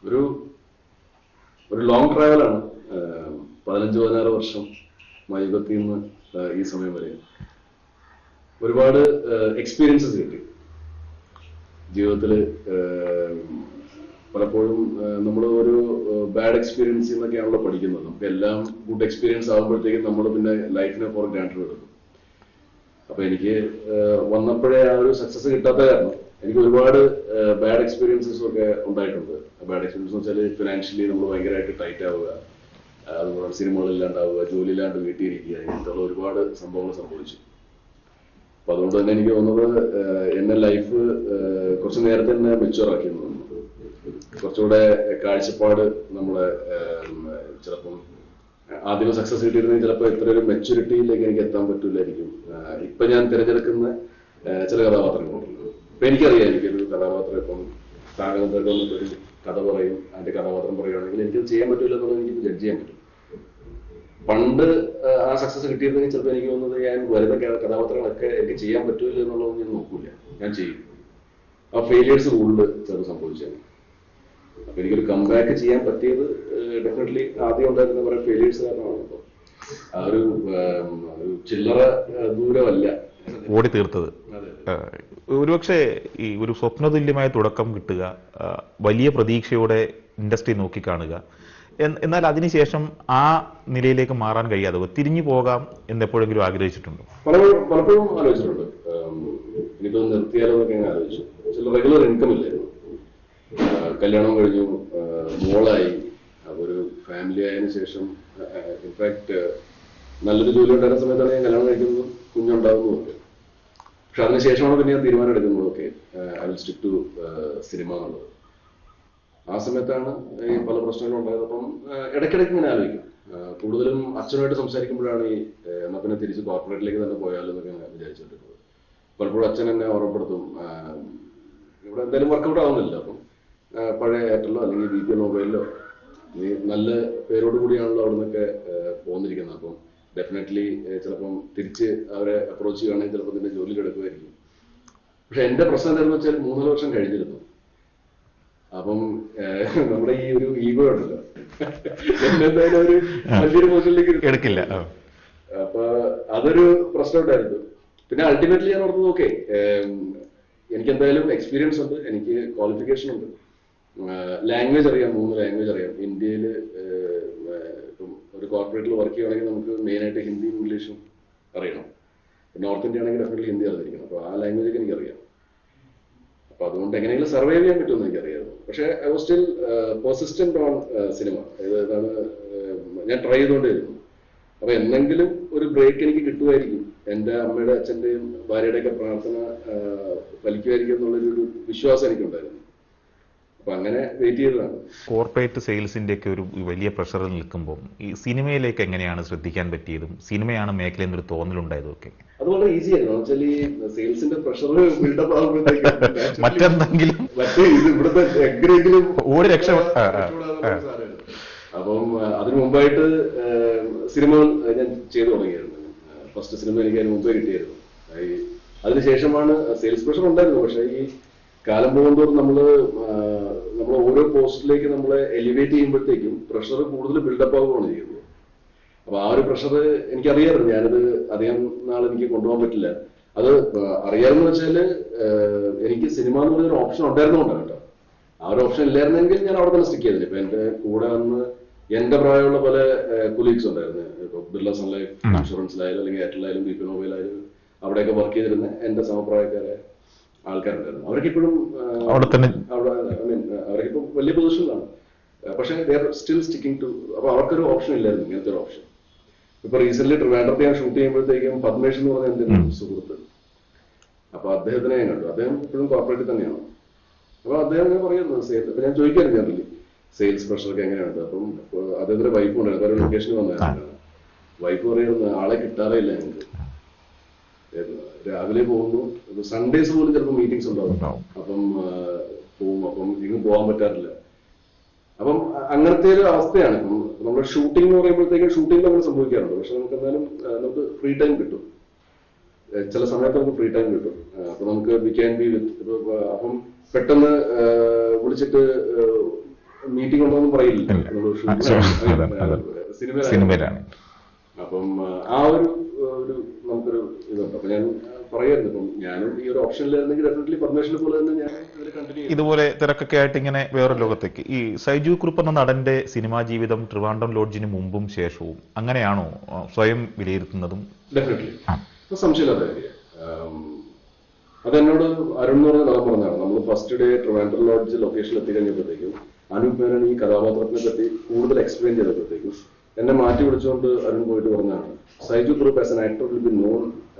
ഒരു ഒരു ലോങ് ട്രാവലാണ് പതിനഞ്ച് പതിനാറ് വർഷം മയുഗത്തിൽ നിന്ന് ആ, ഈ സമയം വരെ ഒരുപാട് എക്സ്പീരിയൻസസ് കിട്ടി ജീവിതത്തിൽ പലപ്പോഴും നമ്മൾ ഒരു ബാഡ് എക്സ്പീരിയൻസ് എന്നൊക്കെയാണല്ലോ പഠിക്കുന്നത് നമുക്ക് എല്ലാം ഗുഡ് എക്സ്പീരിയൻസ് ആകുമ്പോഴത്തേക്കും നമ്മൾ പിന്നെ ലൈഫിനെ ഫോർ ഗ്രാൻഡ് എടുക്കും അപ്പൊ എനിക്ക് ഏഹ്, വന്നപ്പോഴേ ആ ഒരു സക്സസ് കിട്ടാത്ത കാരണം എനിക്ക് ഒരുപാട് ബാഡ് എക്സ്പീരിയൻസസ് ഒക്കെ ഉണ്ടായിട്ടുണ്ട് ബാഡ് എക്സ്പീരിയൻസ് എന്ന് വെച്ചാൽ ഫിനാൻഷ്യലി നമ്മൾ ഭയങ്കരമായിട്ട് ടൈറ്റ് ആവുക ആ, അതുപോലെ സിനിമകൾ ഇല്ലാണ്ടാവുക ജോലി ഇല്ലാണ്ട് വീട്ടിൽ ഇരിക്കുക ഇങ്ങനത്തെ ഒരുപാട് സംഭവങ്ങൾ സംഭവിച്ചു അപ്പൊ അതുകൊണ്ട് തന്നെ എനിക്ക് തോന്നുന്നത് ഏഹ്, എന്നെ ലൈഫ് കുറച്ച് നേരത്തെ തന്നെ മെച്ചുവർ ആക്കി എന്ന് തോന്നുന്നു കുറച്ചുകൂടെ കാഴ്ചപ്പാട് നമ്മളെ ഏഹ്, ചിലപ്പം ആദ്യം സക്സസ് കിട്ടിയിരുന്നെങ്കിൽ ചിലപ്പോൾ ഇത്ര ഒരു മെച്യൂരിറ്റിയിലേക്ക് എനിക്ക് എത്താൻ പറ്റില്ലായിരിക്കും ആഹ് ഇപ്പൊ ഞാൻ തിരഞ്ഞെടുക്കുന്ന ആഹ് ചില കഥാപാത്രങ്ങളുണ്ട് ഇപ്പൊ എനിക്കറിയാം എനിക്കൊരു കഥാപാത്രം ഇപ്പം താങ്കളുടെ ഒരു കഥ പറയും അതിന്റെ കഥാപാത്രം പറയുകയാണെങ്കിൽ എനിക്കത് ചെയ്യാൻ പറ്റില്ല എന്നുള്ളത് എനിക്ക് ജഡ്ജ് ചെയ്യാൻ പറ്റും പണ്ട് ആഹ് ആ സക്സസ് കിട്ടിയിരുന്നെങ്കിൽ ചിലപ്പോൾ എനിക്ക് തോന്നുന്നത് ഞാൻ വരുന്ന ക- കഥാപാത്രങ്ങളൊക്കെ എനിക്ക് ചെയ്യാൻ പറ്റില്ല എന്നുള്ളത് ഞാൻ നോക്കൂല ഞാൻ ചെയ്യും ആ ഫെയിലിയേഴ്സ് കൂടുതൽ ചെറു സംഭവിച്ചാണ് അപ്പൊ എനിക്കൊരു കംബാക്ക് ചെയ്യാൻ പറ്റിയത് ഡെഫിനറ്റ്ലി ആദ്യം ഉണ്ടായിരുന്ന കുറെ ഫെയിലിയേഴ്സ് കാരണമാണ് അപ്പൊ ആ ഒരു ഉം, ഒരു ചില്ലറ ആ, ദൂരമല്ല ഓടി തീർത്തത് അതെ ഏഹ് ഒരുപക്ഷെ ഈ ഒരു സ്വപ്നതുല്യമായ തുടക്കം കിട്ടുക ഏഹ് വലിയ പ്രതീക്ഷയോടെ ഇൻഡസ്ട്രി നോക്കിക്കാണുക എൻ- എന്നാൽ അതിനുശേഷം ആ നിലയിലേക്ക് മാറാൻ കഴിയാതെ പോയി. തിരിഞ്ഞു പോകാം എന്നെപ്പോഴെങ്കിലും ആഗ്രഹിച്ചിട്ടുണ്ടോ പലപ്പോഴും പലപ്പോഴും ആലോചിച്ചിട്ടുണ്ട് ഉം, ഇനിയിപ്പോ നിർത്തിയാലോ എന്നൊക്കെ ഞാൻ ആലോചിച്ചു ചില റെഗുലർ ഇൻകം ഇല്ലായിരുന്നു ആ, കല്യാണം കഴിഞ്ഞു ആ, മോളായി അപ്പൊ ഒരു ഫാമിലി ആയതിനു ശേഷം ഇൻഫാക്ട് നല്ലൊരു ജോലി ഉണ്ടായിരുന്ന സമയത്താണ് ഞാൻ കല്യാണം കഴിക്കുന്നതും കുഞ്ഞുണ്ടാകുന്നതും ഒക്കെ പക്ഷെ അതിനുശേഷമാണ് പിന്നെ ഞാൻ തീരുമാനം എടുക്കുന്നത് okay I will stick to cinema എന്നുള്ളത് ആ സമയത്താണ് ഈ പല പ്രശ്നങ്ങളും ഉണ്ടായത് അപ്പം ആ, ഇടയ്ക്കിടയ്ക്ക് ഇങ്ങനെ ആലോചിക്കും ആ, കൂടുതലും അച്ഛനുമായിട്ട് സംസാരിക്കുമ്പോഴാണ് ഈ ആ, എന്നാ പിന്നെ തിരിച്ച് കോർപ്പറേറ്റിലേക്ക് തന്നെ പോയാലോ എന്നൊക്കെ ഞാൻ വിചാരിച്ചിട്ടുള്ളത് പലപ്പോഴും അച്ഛൻ എന്നെ ഓർമ്മപ്പെടുത്തും ആ, ഇവിടെ എന്തായാലും വർക്കൗട്ട് ആവുന്നില്ല അപ്പം ആ, പഴയ എയർടെല്ലോ അല്ലെങ്കിൽ ബി പി എൽ മൊബൈലിലോ നീ നല്ല പേരോട് കൂടിയാണല്ലോ അവിടെ നിന്നൊക്കെ പോന്നിരിക്കുന്നത് അപ്പം ഡെഫിനറ്റ്ലി ചിലപ്പം തിരിച്ച് അവരെ അപ്രോച്ച് ചെയ്യുകയാണെങ്കിൽ ചിലപ്പോൾ നിന്റെ ജോലി കിടക്കുമായിരിക്കും പക്ഷെ എന്റെ പ്രശ്നം എന്താണെന്ന് വെച്ചാൽ മൂന്നര വർഷം കഴിഞ്ഞിരുന്നു അപ്പം ഏഹ്, നമ്മുടെ ഈ ഒരു ഈഗോ ഉണ്ടല്ലോ എന്നെന്തായാലും ഒരു വലിയൊരു പൊസിഷനിലേക്ക് ഇരുത്തും. എടുക്കില്ല ആ. അപ്പൊ അതൊരു പ്രശ്നം ഉണ്ടായിരുന്നു പിന്നെ അൾട്ടിമേറ്റ്ലി ഞാൻ ഓർത്തത് ഓക്കെ എനിക്ക് എന്തായാലും എക്സ്പീരിയൻസ് ഉണ്ട് എനിക്ക് ക്വാളിഫിക്കേഷൻ ഉണ്ട് ലാംഗ്വേജ് അറിയാം മൂന്ന് ലാംഗ്വേജ് അറിയാം ഇന്ത്യയിൽ ഇപ്പം ഒരു കോർപ്പറേറ്റിൽ വർക്ക് ചെയ്യുകയാണെങ്കിൽ നമുക്ക് മെയിനായിട്ട് ഹിന്ദിയും ഇംഗ്ലീഷും അറിയണം നോർത്ത് ഇന്ത്യ ആണെങ്കിൽ ഡെഫിനറ്റ്ലി ഹിന്ദി അറിഞ്ഞിരിക്കണം അപ്പൊ ആ ലാംഗ്വേജ് ഒക്കെ എനിക്കറിയാം അപ്പൊ അതുകൊണ്ട് എങ്ങനെയെങ്കിലും സർവൈവ് ചെയ്യാൻ പറ്റുമെന്ന് എനിക്കറിയായിരുന്നു പക്ഷേ I was still persistent on cinema ഇതാണ് ഏഹ്, ഞാൻ ട്രൈ ചെയ്തുകൊണ്ടേയിരുന്നു അപ്പൊ എന്തെങ്കിലും ഒരു ബ്രേക്ക് എനിക്ക് കിട്ടുമായിരിക്കും എന്റെ അമ്മയുടെ അച്ഛന്റെയും ഭാര്യയുടെ ഒക്കെ പ്രാർത്ഥന ആഹ്, ഫലിക്കുമായിരിക്കും എന്നുള്ളൊരു ഒരു വിശ്വാസം എനിക്കുണ്ടായിരുന്നു അപ്പൊ അങ്ങനെ വെയിറ്റ് ചെയ്തതാണ് കോർപ്പറേറ്റ് സെയിൽസിന്റെ ഒക്കെ ഒരു വലിയ പ്രഷറിൽ നിൽക്കുമ്പോൾ ഈ സിനിമയിലേക്ക് എങ്ങനെയാണ് ശ്രദ്ധിക്കാൻ പറ്റിയതും സിനിമയാണ് മേഖല എന്നൊരു തോന്നലുണ്ടായതും ഒക്കെ അത് വളരെ ഈസി ആയിരുന്നു വെച്ചാൽ ഈ സെയിൽസിന്റെ പ്രഷർ ബിൽഡപ്പ് ആകുമ്പോഴത്തേക്കും മറ്റെന്തെങ്കിലും മറ്റേ ഇത് ഇവിടുത്തെ എങ്ങനെയെങ്കിലും ഓടി രക്ഷപ്പെ- ആ, ആ, രക്ഷപ്പെടാനുള്ള ഒരു സാധനമായിരുന്നു. അപ്പം ആ, അതിനു മുമ്പായിട്ട് ആ, സിനിമകൾ ഞാൻ ചെയ്തു തുടങ്ങിയായിരുന്നു ഫസ്റ്റ് സിനിമ എനിക്ക് അതിന് മുമ്പേ കിട്ടിയായിരുന്നു ആ, ഈ അതിനുശേഷമാണ് സെയിൽസ് പ്രഷർ ഉണ്ടായിരുന്നു പക്ഷേ ഈ കാലം പോകുന്നതോറും നമ്മള് നമ്മൾ ഓരോ പോസ്റ്റിലേക്ക് നമ്മളെ എലിവേറ്റ് ചെയ്യുമ്പോഴത്തേക്കും പ്രഷർ കൂടുതൽ ബിൽഡപ്പ് ആവുകയാണ് ചെയ്യുന്നത് അപ്പൊ ആ ഒരു പ്രഷർ എനിക്കറിയാമായിരുന്നു ഞാനത് അധികം നാൾ എനിക്ക് കൊണ്ടുപോകാൻ പറ്റില്ല അത് അറിയാമെന്ന് വെച്ചാല് ഏഹ്, എനിക്ക് സിനിമ എന്ന് പറഞ്ഞൊരു ഓപ്ഷൻ ഉണ്ടായിരുന്നുകൊണ്ടാണ് കേട്ടോ ആ ഒരു ഓപ്ഷൻ ഇല്ലായിരുന്നെങ്കിൽ ഞാൻ അവിടെ തന്നെ സ്റ്റിക്ക് ചെയ്തില്ല ഇപ്പൊ എന്റെ കൂടെ വന്ന് എന്റെ പ്രായമുള്ള പല കൊലീഗ്സ് ഉണ്ടായിരുന്നു ഇപ്പൊ ബിർള സൺ ലൈഫ് ഇൻഷുറൻസിലായാലും അല്ലെങ്കിൽ എയർടെലായാലും ബി പി മൊബൈലായാലും അവിടെയൊക്കെ വർക്ക് ചെയ്തിരുന്ന എന്റെ സമപ്രായക്കാരെ ആൾക്കാരുണ്ടായിരുന്നു അവർക്ക് ഇപ്പോഴും അവിടെ തന്നെ അവിടെ ഐ മീൻ അവർക്ക് ഇപ്പം വലിയ പൊസിഷനിലാണ് പക്ഷേ they are still sticking to അപ്പൊ അവർക്കൊരു ഓപ്ഷൻ ഇല്ലായിരുന്നു ഇങ്ങനത്തെ ഒരു ഓപ്ഷൻ ഇപ്പൊ റീസെന്റ് ട്രിവാൻഡ്രത്ത് ഞാൻ ഷൂട്ട് ചെയ്യുമ്പോഴത്തേക്കും പദ്മേഷ് എന്ന് പറഞ്ഞ എന്റെ ഒരു സുഹൃത്ത് അപ്പൊ അദ്ദേഹത്തിനെ ഞാൻ കണ്ടു അദ്ദേഹം ഇപ്പോഴും കോർപ്പറേറ്റിൽ തന്നെയാണ് അപ്പൊ അദ്ദേഹം ഇങ്ങനെ പറയുന്നു സെയിൽസ് അപ്പൊ ഞാൻ ചോദിക്കായിരുന്നു ജനറലി സെയിൽസ് പ്രഷറൊക്കെ എങ്ങനെയുണ്ട് അപ്പം അപ്പൊ അദ്ദേഹത്തിന്റെ വൈഫ് ഉണ്ടായിരുന്നു ഒരു ലൊക്കേഷനിൽ വന്നായിരുന്നു വൈഫ് പറയുന്നത് ആളെ കിട്ടാറേ ഇല്ല ഞങ്ങൾക്ക് ഏത് രാവിലെ പോകുന്നു സൺഡേസ് പോലും ചിലപ്പോൾ മീറ്റിംഗ്സ് ഉണ്ടാവും ഉണ്ടാവും. അപ്പം ആ, പോവും അപ്പം ഇങ്ങ് പോകാൻ പറ്റാറില്ല അപ്പം അ- അങ്ങനത്തെ ഒരു അവസ്ഥയാണ് ഇപ്പം നമ്മൾ ഷൂട്ടിംഗ് എന്ന് പറയുമ്പോഴത്തേക്കും ഷൂട്ടിംഗ് അങ്ങനെ സംഭവിക്കാറുണ്ട് പക്ഷെ നമുക്ക് എന്തായാലും ആ, നമുക്ക് ഫ്രീ ടൈം കിട്ടും ഏ, ചില സമയത്ത് നമുക്ക് ഫ്രീ ടൈം കിട്ടും ആ, അപ്പൊ നമുക്ക് വി ക്യാൻ ബി വിത്ത് അപ്പം പെട്ടെന്ന് ആ, വിളിച്ചിട്ട് മീറ്റിംഗ് ഉണ്ടോന്നും പറയില്ല ഇല്ല. നമ്മള് ആ, ഷൂട്ടിലാണ്. അതാണ്, അതാണ്. സിനിമയിലാണ്. സിനിമയിലാണ് അപ്പം ആ, ആ ഒരു ആ, ഒരു നമുക്കൊരു ഇതുണ്ട് അപ്പൊ ഞാൻ ആ, പറയായിരുന്നു ഇപ്പം ഞാനും ഈ ഒരു ഓപ്ഷനിലായിരുന്നെങ്കിൽ ഡെഫിനറ്റ്ലി പർമിഷൻ പോലെ തന്നെ ഞാൻ ഇതിൽ കണ്ടിന്യൂ ചെയ്യും ഇതുപോലെ തിരക്കൊക്കെ ആയിട്ട് ഇങ്ങനെ വേറൊരു ലോകത്തേക്ക് ഈ സൈജു കുറുപ്പ് എന്ന നടന്റെ സിനിമാ ജീവിതം ട്രിവാൻഡ്രം ലോഡ്ജിന് മുമ്പും ശേഷവും അങ്ങനെയാണോ ആ, സ്വയം വിലയിരുത്തുന്നതും ഡെഫിനറ്റ്ലി ആ. ഇപ്പൊ സംശയമില്ലാത്ത കാര്യം ആം, അതെന്നോട് അരുൺ എന്ന് പറഞ്ഞ നടൻ പറഞ്ഞതാണ് നമ്മൾ ഫസ്റ്റ് ഡേ ട്രിവാൻഡ്രം ലോഡ്ജ് ലൊക്കേഷനിൽ എത്തി കഴിഞ്ഞപ്പോഴത്തേക്കും അനൂപ് മേനൻ ഈ കഥാപാത്രത്തിനെ പറ്റി കൂടുതൽ എക്സ്പ്ലെയിൻ ചെയ്തപ്പോഴത്തേക്കും എന്നെ മാറ്റി വിളിച്ചുകൊണ്ട് അരുൺ പോയിട്ട് പറഞ്ഞാണ് Saiju Kurup as an actor will be known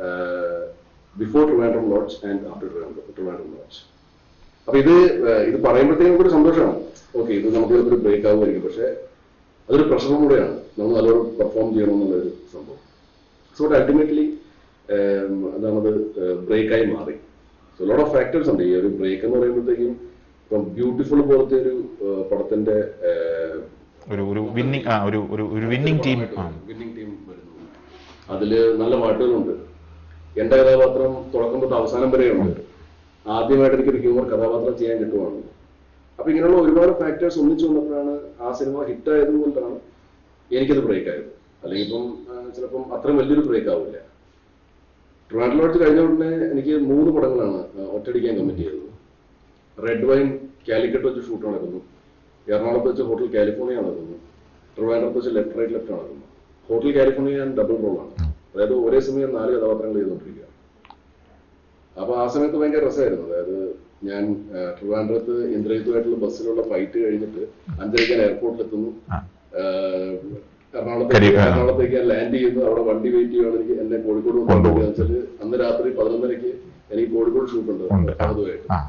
before Trivandrum Lodge and after Trivandrum Lodge അപ്പൊ ഇത് ഏഹ്, ഇത് പറയുമ്പോഴത്തേക്കും നമുക്കൊരു സന്തോഷമാണ് ഓക്കെ ഇത് നമുക്ക് ഒരു ബ്രേക്ക് ആവുമായിരിക്കും പക്ഷെ അതൊരു പ്രഷറും കൂടെയാണ് നമ്മൾ നല്ലോണം പെർഫോം ചെയ്യണമെന്നുള്ളൊരു സംഭവം സോ അൾട്ടിമേറ്റ്ലി അതാണത് ബ്രേക്കായി മാറി സോ ലോട്ട് ഓഫ് ഫാക്ടേഴ്സ് ഉണ്ട് ഈ ഒരു ബ്രേക്ക് എന്ന് പറയുമ്പോഴത്തേക്കും ഇപ്പം ബ്യൂട്ടിഫുൾ പോലത്തെ ഒരു ഏഹ്, പടത്തിന്റെ ഒരു ഒരു വിന്നിങ് ആ ഒരു ഒരു ഒരു വിന്നിങ് ടീം ആ വിന്നിംഗ് ടീം വരുന്നു അതില് നല്ല പാട്ടുകളുണ്ട് എന്റെ കഥാപാത്രം തുടക്കം തൊട്ട് അവസാനം വരെയുണ്ട് ആദ്യമായിട്ട് എനിക്കൊരു ഹ്യൂമർ കഥാപാത്രം ചെയ്യാൻ കിട്ടുവാണ് അപ്പൊ ഇങ്ങനെയുള്ള ഒരുപാട് ഫാക്ടേഴ്സ് ഒന്നിച്ചു വന്നപ്പോഴാണ് ആ സിനിമ ഹിറ്റ് ആയതുകൊണ്ടാണ് എനിക്കത് ബ്രേക്ക് ആയത് അല്ലെങ്കിൽ ഇപ്പം ആ, ചിലപ്പം അത്രയും വലിയൊരു ബ്രേക്ക് ആവില്ല ട്രിവാൻഡ്രം ലോഡ്ജ് കഴിഞ്ഞ ഉടനെ എനിക്ക് മൂന്ന് പടങ്ങളാണ് ആ, ഒറ്റയടിക്കാൻ കമ്മിറ്റ് ചെയ്തത് റെഡ് വൈൻ കാലിക്കറ്റ് വെച്ച് ഷൂട്ട് നടക്കുന്നു എറണാകുളത്ത് വെച്ച് ഹോട്ടൽ കാലിഫോർണിയ നടക്കുന്നു ട്രിവാൻഡ്രത്ത് വെച്ച് ലെഫ്റ്റ് റൈറ്റ് ലെഫ്റ്റ് നടക്കുന്നു ഹോട്ടൽ കാലിഫോർണിയ ഞാൻ ഡബിൾ റോളാണ് അതായത് ഒരേ സമയം നാല് കഥാപാത്രങ്ങൾ ചെയ്തുകൊണ്ടിരിക്കുക അപ്പൊ ആ സമയത്ത് ഭയങ്കര രസമായിരുന്നു അതായത് ഞാൻ ആ, ട്രിവാൻഡ്രത്ത് ഇന്ദ്രജിത്തുമായിട്ടുള്ള ബസ്സിലുള്ള ഫൈറ്റ് കഴിഞ്ഞിട്ട് അഞ്ചരയ്ക്കാൻ എയർപോർട്ടിൽ എത്തുന്നു ആ. ആഹ് എറണാകുളത്തേക്ക് കരി- ആ. എറണാകുളത്തേക്ക് ഞാൻ ലാൻഡ് ചെയ്യുന്നു അവിടെ വണ്ടി വെയിറ്റ് ചെയ്യുകയാണ് എനിക്ക് എന്നെ കോഴിക്കോട് കൊണ്ടുപോകും. കൊണ്ടുപോകുക വെച്ചാൽ അന്ന് രാത്രി പതിനൊന്നരയ്ക്ക് എനിക്ക് കോഴിക്കോട് ഷൂട്ട് ഉണ്ട് ഉണ്ട് ആ. അതുമായിട്ട് ആ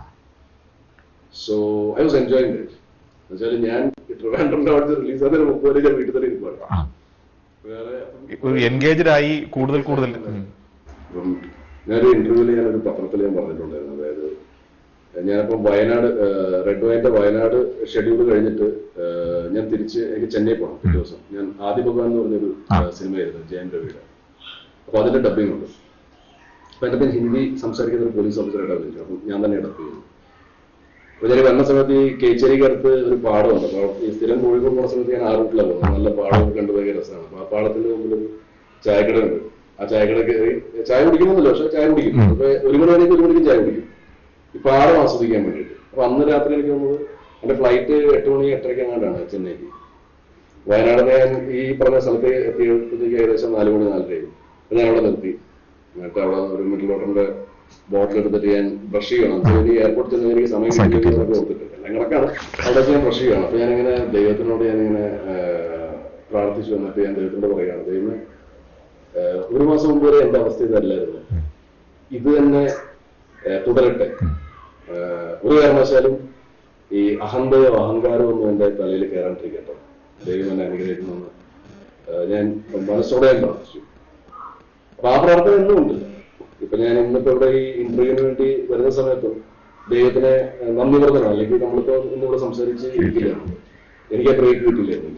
so I was enjoying it എന്നുവെച്ചാൽ ഞാൻ ട്രിവാൻഡ്രം ലോഡ്ജ് റിലീസ് ആകുന്നതിന് മുമ്പ് വരെ ഞാൻ വീട്ടിൽ തന്നെ ഇരിപ്പാണ് ആ വേറെ ഒരു എൻഗേജ്ഡ് ആയി കൂടുതൽ കൂടുതൽ ഉം. ഇപ്പം ഞാനൊരു ഇന്റർവ്യൂവിൽ ഞാനൊരു പത്രത്തിൽ ഞാൻ പറഞ്ഞിട്ടുണ്ടായിരുന്നു അതായത് ഞാനിപ്പം വയനാട് റെഡ് വൈൻ്റെ വയനാട് ഷെഡ്യൂൾ കഴിഞ്ഞിട്ട് ഏഹ്, ഞാൻ തിരിച്ച് എനിക്ക് ചെന്നൈ പോകണം പിറ്റേ ദിവസം ഞാൻ ആദി ഭഗവാൻ എന്ന് പറഞ്ഞൊരു ആ. ഏഹ്, സിനിമയായിരുന്നു ജയൻ രവിയുടെ അപ്പൊ അതിന്റെ ഡബിങ് ഉണ്ട് അപ്പൊ എന്റെ ഹിന്ദി സംസാരിക്കുന്ന ഒരു പോലീസ് ഓഫീസറായിട്ട് അഭിനയിച്ചു അപ്പം ഞാൻ തന്നെ ഡബ് ചെയ്യുന്നു അപ്പൊ ഞാൻ വന്ന സമയത്ത് ഈ കേച്ചേരിക്ക് അടുത്ത് ഒരു പാടമുണ്ട് അപ്പൊ ഈ സ്ഥിരം കോഴിക്കോട് പോകുന്ന സമയത്ത് ഞാൻ ആ റൂട്ടിലാണ് പോകുന്നത് നല്ല പാടമൊക്കെ കണ്ടു ഭയങ്കര രസമാണ് അപ്പൊ ആ പാടത്തിന്റെ മുമ്പിൽ ഒരു ചായക്കട ഉണ്ട് ആ ചായക്കട കയറി ചായ കുടിക്കുന്നില്ല പക്ഷെ ചായ കുടിക്കും ഉം. അപ്പൊ ഒരു മണി വരെയൊക്കെ ഒരു മണിക്ക് ചായ കുടിക്കും ഈ പാടം ആസ്വദിക്കാൻ വേണ്ടിയിട്ട് അപ്പൊ അന്ന് രാത്രി എനിക്ക് തോന്നുന്നത് എന്റെ ഫ്ലൈറ്റ് എട്ട് മണി എട്ടരയ്ക്ക് അങ്ങാണ്ടാണ് ചെന്നൈക്ക് വയനാട് ഞാൻ ഈ പറഞ്ഞ സ്ഥലത്ത് എത്തിയപ്പോഴത്തേക്ക് ഏകദേശം നാല് മണി നാലരയായി അപ്പൊ ഞാൻ അവിടെ നിർത്തി എന്നിട്ട് അവിടെ ഒരു മിഡിൽ വാട്ടറിന്റെ ബോട്ടിൽ എടുത്തിട്ട് ഞാൻ ബ്രഷ് ചെയ്യണം അപ്പോൾ ഈ എയർപോർട്ടിൽ ചെന്ന് എനിക്ക് സമയം സമയം കിട്ടിയില്ല എന്നൊക്കെ ഓർത്തിട്ട് എല്ലാം കണക്കാണ് അവിടെ വെച്ച് ഞാൻ ബ്രഷ് ചെയ്യണം അപ്പൊ ഞാനിങ്ങനെ ദൈവത്തിനോട് ഞാനിങ്ങനെ ആഹ്, പ്രാർത്ഥിച്ചു വന്നിട്ട് ഞാൻ ദൈവത്തിനോട് പറയുകയാണ് ദൈവമേ ആഹ്, ഒരു മാസം മുമ്പ് വരെ എന്റെ അവസ്ഥ ഇതല്ലായിരുന്നു ഇത് തന്നെ ആഹ്, തുടരട്ടെ ആഹ്, ഒരു കാരണവശാലും ഈ അഹന്തയോ അഹങ്കാരമോ ഒന്നും എന്റെ തലയിൽ കയറാണ്ടിരിക്കട്ടെ ദൈവം എന്നെ അനുഗ്രഹിക്കണമെന്ന് ആഹ്, ഞാൻ മനസ്സോടെ ഞാൻ പ്രാർത്ഥിച്ചു അപ്പൊ ആ പ്രാർത്ഥന എന്നും ഉണ്ട് ഇപ്പൊ ഞാൻ ഇന്നിപ്പോ ഇവിടെ ഈ ഇന്റർവ്യൂവിന് വേണ്ടി വരുന്ന സമയത്തും ദൈവത്തിനെ ഏഹ്, നന്ദി പറഞ്ഞതാണ് അല്ലെങ്കിൽ നമ്മളിപ്പോ ഇന്നിവിടെ സംസാരിച്ച് ഇരിക്കില്ല എനിക്ക് ആ ബ്രേക്ക് കിട്ടില്ലായിരുന്നെങ്കിൽ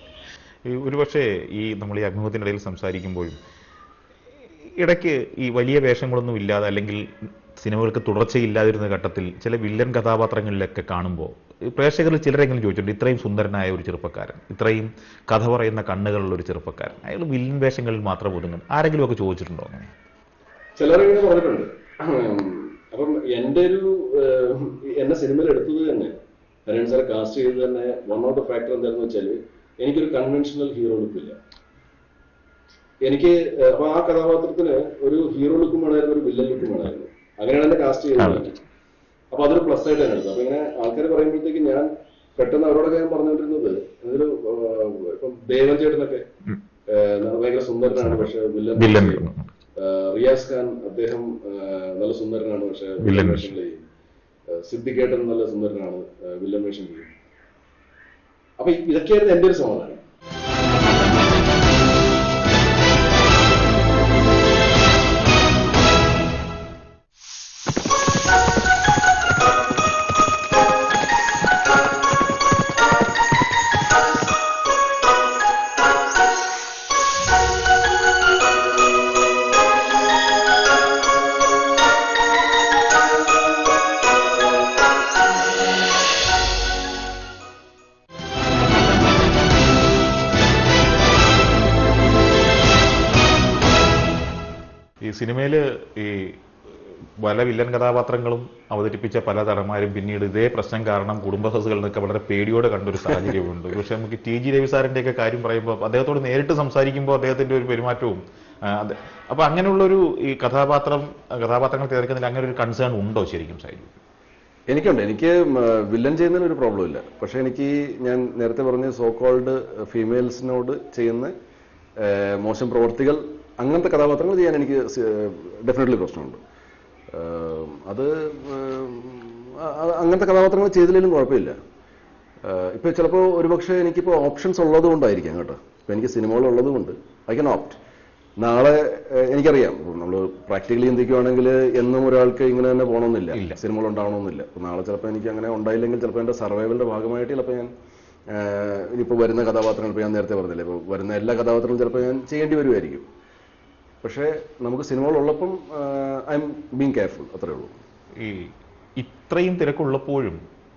ഈ ഒരുപക്ഷെ ഈ നമ്മൾ ഈ അഭിമുഖത്തിനിടയിൽ സംസാരിക്കുമ്പോഴും ഇടയ്ക്ക് ഈ വലിയ വേഷങ്ങളൊന്നും ഇല്ലാതെ അല്ലെങ്കിൽ സിനിമകൾക്ക് തുടർച്ചയില്ലാതിരുന്ന ഘട്ടത്തിൽ ചില വില്ലൻ കഥാപാത്രങ്ങളിലൊക്കെ കാണുമ്പോൾ പ്രേക്ഷകരിൽ ചിലരെങ്കിലും ചോദിച്ചിട്ടുണ്ട് ഇത്രയും സുന്ദരനായ ഒരു ചെറുപ്പക്കാരൻ ഇത്രയും കഥ പറയുന്ന കണ്ണുകളുള്ള ഒരു ചെറുപ്പക്കാരൻ അയാൾ വില്ലൻ വേഷങ്ങളിൽ മാത്രം ഒതുങ്ങും ആരെങ്കിലും ഒക്കെ ചോദിച്ചിട്ടുണ്ടോ അങ്ങനെ ചിലരിങ്ങനെ പറഞ്ഞിട്ടുണ്ട് ഉം, അപ്പം എന്റെ ഒരു ഏഹ്, എന്നെ സിനിമയിൽ എടുത്തത് തന്നെ ഹരൺ സാറെ കാസ്റ്റ് ചെയ്തത് തന്നെ വൺ ഓഫ് ദ ഫാക്ടർ എന്തായിരുന്നു വെച്ചാല് എനിക്കൊരു കൺവെൻഷണൽ ഹീറോ ലുക്ക് ഇല്ല എനിക്ക് ഏഹ്, അപ്പൊ ആ കഥാപാത്രത്തിന് ഒരു ഹീറോ ലുക്കും വേണമായിരുന്നു ഒരു വില്ലൻ ലുക്കും വേണമായിരുന്നു അങ്ങനെയാണ് എന്നെ കാസ്റ്റ് ചെയ്തത് തന്നെ. അപ്പൊ അതൊരു പ്ലസ് ആയിട്ട് തന്നെ എടുത്തു അപ്പൊ ഇങ്ങനെ ആൾക്കാർ പറയുമ്പോഴത്തേക്ക് ഞാൻ പെട്ടെന്ന് അവരോടൊക്കെ ഞാൻ പറഞ്ഞുകൊണ്ടിരുന്നത് ഇതില് ഇപ്പം ദേവൻ ചേട്ടനൊക്കെ ഏഹ്, എന്താണ് ഭയങ്കര സുന്ദരനാണ് പക്ഷെ വില്ലൻ വില്ലൻ ചെയ്യും. ആഹ് റിയാസ് ഖാൻ അദ്ദേഹം ആഹ് നല്ല സുന്ദരനാണ് പക്ഷെ വില്ലൻ വില്ലൻ വേഷം. വേഷങ്ങൾ ചെയ്യും ആഹ് സിദ്ദിഖേട്ടൻ നല്ല സുന്ദരനാണ് ആഹ് വില്ലൻ വേഷം ചെയ്യും അപ്പൊ ഇതൊക്കെയായിരുന്നു എന്റെ ഒരു സമാധാനം സിനിമയിൽ ഈ പല വില്ലൻ കഥാപാത്രങ്ങളും അവതരിപ്പിച്ച പല നടന്മാരും പിന്നീട് ഇതേ പ്രശ്നം കാരണം കുടുംബസസുകളിൽ നിന്നൊക്കെ വളരെ പേടിയോടെ കണ്ടൊരു സാഹചര്യമുണ്ട് പക്ഷെ നമുക്ക് ടി ജി രവിസാറിന്റെ ഒക്കെ കാര്യം പറയുമ്പോൾ അദ്ദേഹത്തോട് നേരിട്ട് സംസാരിക്കുമ്പോൾ അദ്ദേഹത്തിന്റെ ഒരു പെരുമാറ്റവും ആ, അത് അപ്പൊ അങ്ങനെയുള്ളൊരു ഈ കഥാപാത്രം കഥാപാത്രങ്ങൾ തിരക്കുന്നതിൽ അങ്ങനെ ഒരു കൺസേൺ ഉണ്ടോ ശരിക്കും സൈജു എനിക്കുണ്ട് എനിക്ക് വില്ലൻ ചെയ്യുന്നതിന് ഒരു പ്രോബ്ലം ഇല്ല പക്ഷെ എനിക്ക് ഈ ഞാൻ നേരത്തെ പറഞ്ഞ സോ കോൾഡ് ഫീമെയിൽസിനോട് ചെയ്യുന്ന ആ, മോശം പ്രവർത്തികൾ അങ്ങനത്തെ കഥാപാത്രങ്ങൾ ചെയ്യാൻ എനിക്ക് ഡെഫിനറ്റ്ലി പ്രശ്നമുണ്ട് ആ, അത് ആ, ആ- അങ്ങനത്തെ കഥാപാത്രങ്ങൾ ചെയ്തില്ലെങ്കിലും കുഴപ്പമില്ല ആഹ് ഇപ്പൊ ചിലപ്പോൾ ഒരുപക്ഷെ എനിക്കിപ്പോൾ ഓപ്ഷൻസ് ഉള്ളത് കൊണ്ടായിരിക്കാം കേട്ടോ ഇപ്പൊ എനിക്ക് സിനിമകൾ ഉള്ളത് കൊണ്ട് ഐ കൻ ഓപ്റ്റ് നാളെ ആഹ് എനിക്കറിയാം നമ്മൾ പ്രാക്ടിക്കലി ചിന്തിക്കുവാണെങ്കിൽ എന്നും ഒരാൾക്ക് ഇങ്ങനെ തന്നെ പോകണമെന്നില്ല ഇല്ല. സിനിമകൾ ഉണ്ടാവണമെന്നില്ല അപ്പൊ നാളെ ചിലപ്പോൾ എനിക്ക് അങ്ങനെ ഉണ്ടായില്ലെങ്കിൽ ചിലപ്പോൾ എൻ്റെ സർവൈവലിന്റെ ഭാഗമായിട്ട് ചിലപ്പോൾ ഞാൻ ആഹ് ഇനിയിപ്പോൾ വരുന്ന കഥാപാത്രങ്ങൾ ഇപ്പോൾ ഞാൻ നേരത്തെ പറഞ്ഞില്ലേ ഇപ്പോൾ വരുന്ന എല്ലാ കഥാപാത്രങ്ങളും ചിലപ്പോൾ ഞാൻ ചെയ്യേണ്ടി വരുമായിരിക്കും പക്ഷേ നമുക്ക് സിനിമകൾ ഉള്ളപ്പം ഐ എം ബീങ് കെയർഫുൾ അത്രേ ഉള്ളൂ ഈ ഇത്രയും തിരക്കുള്ളപ്പോഴും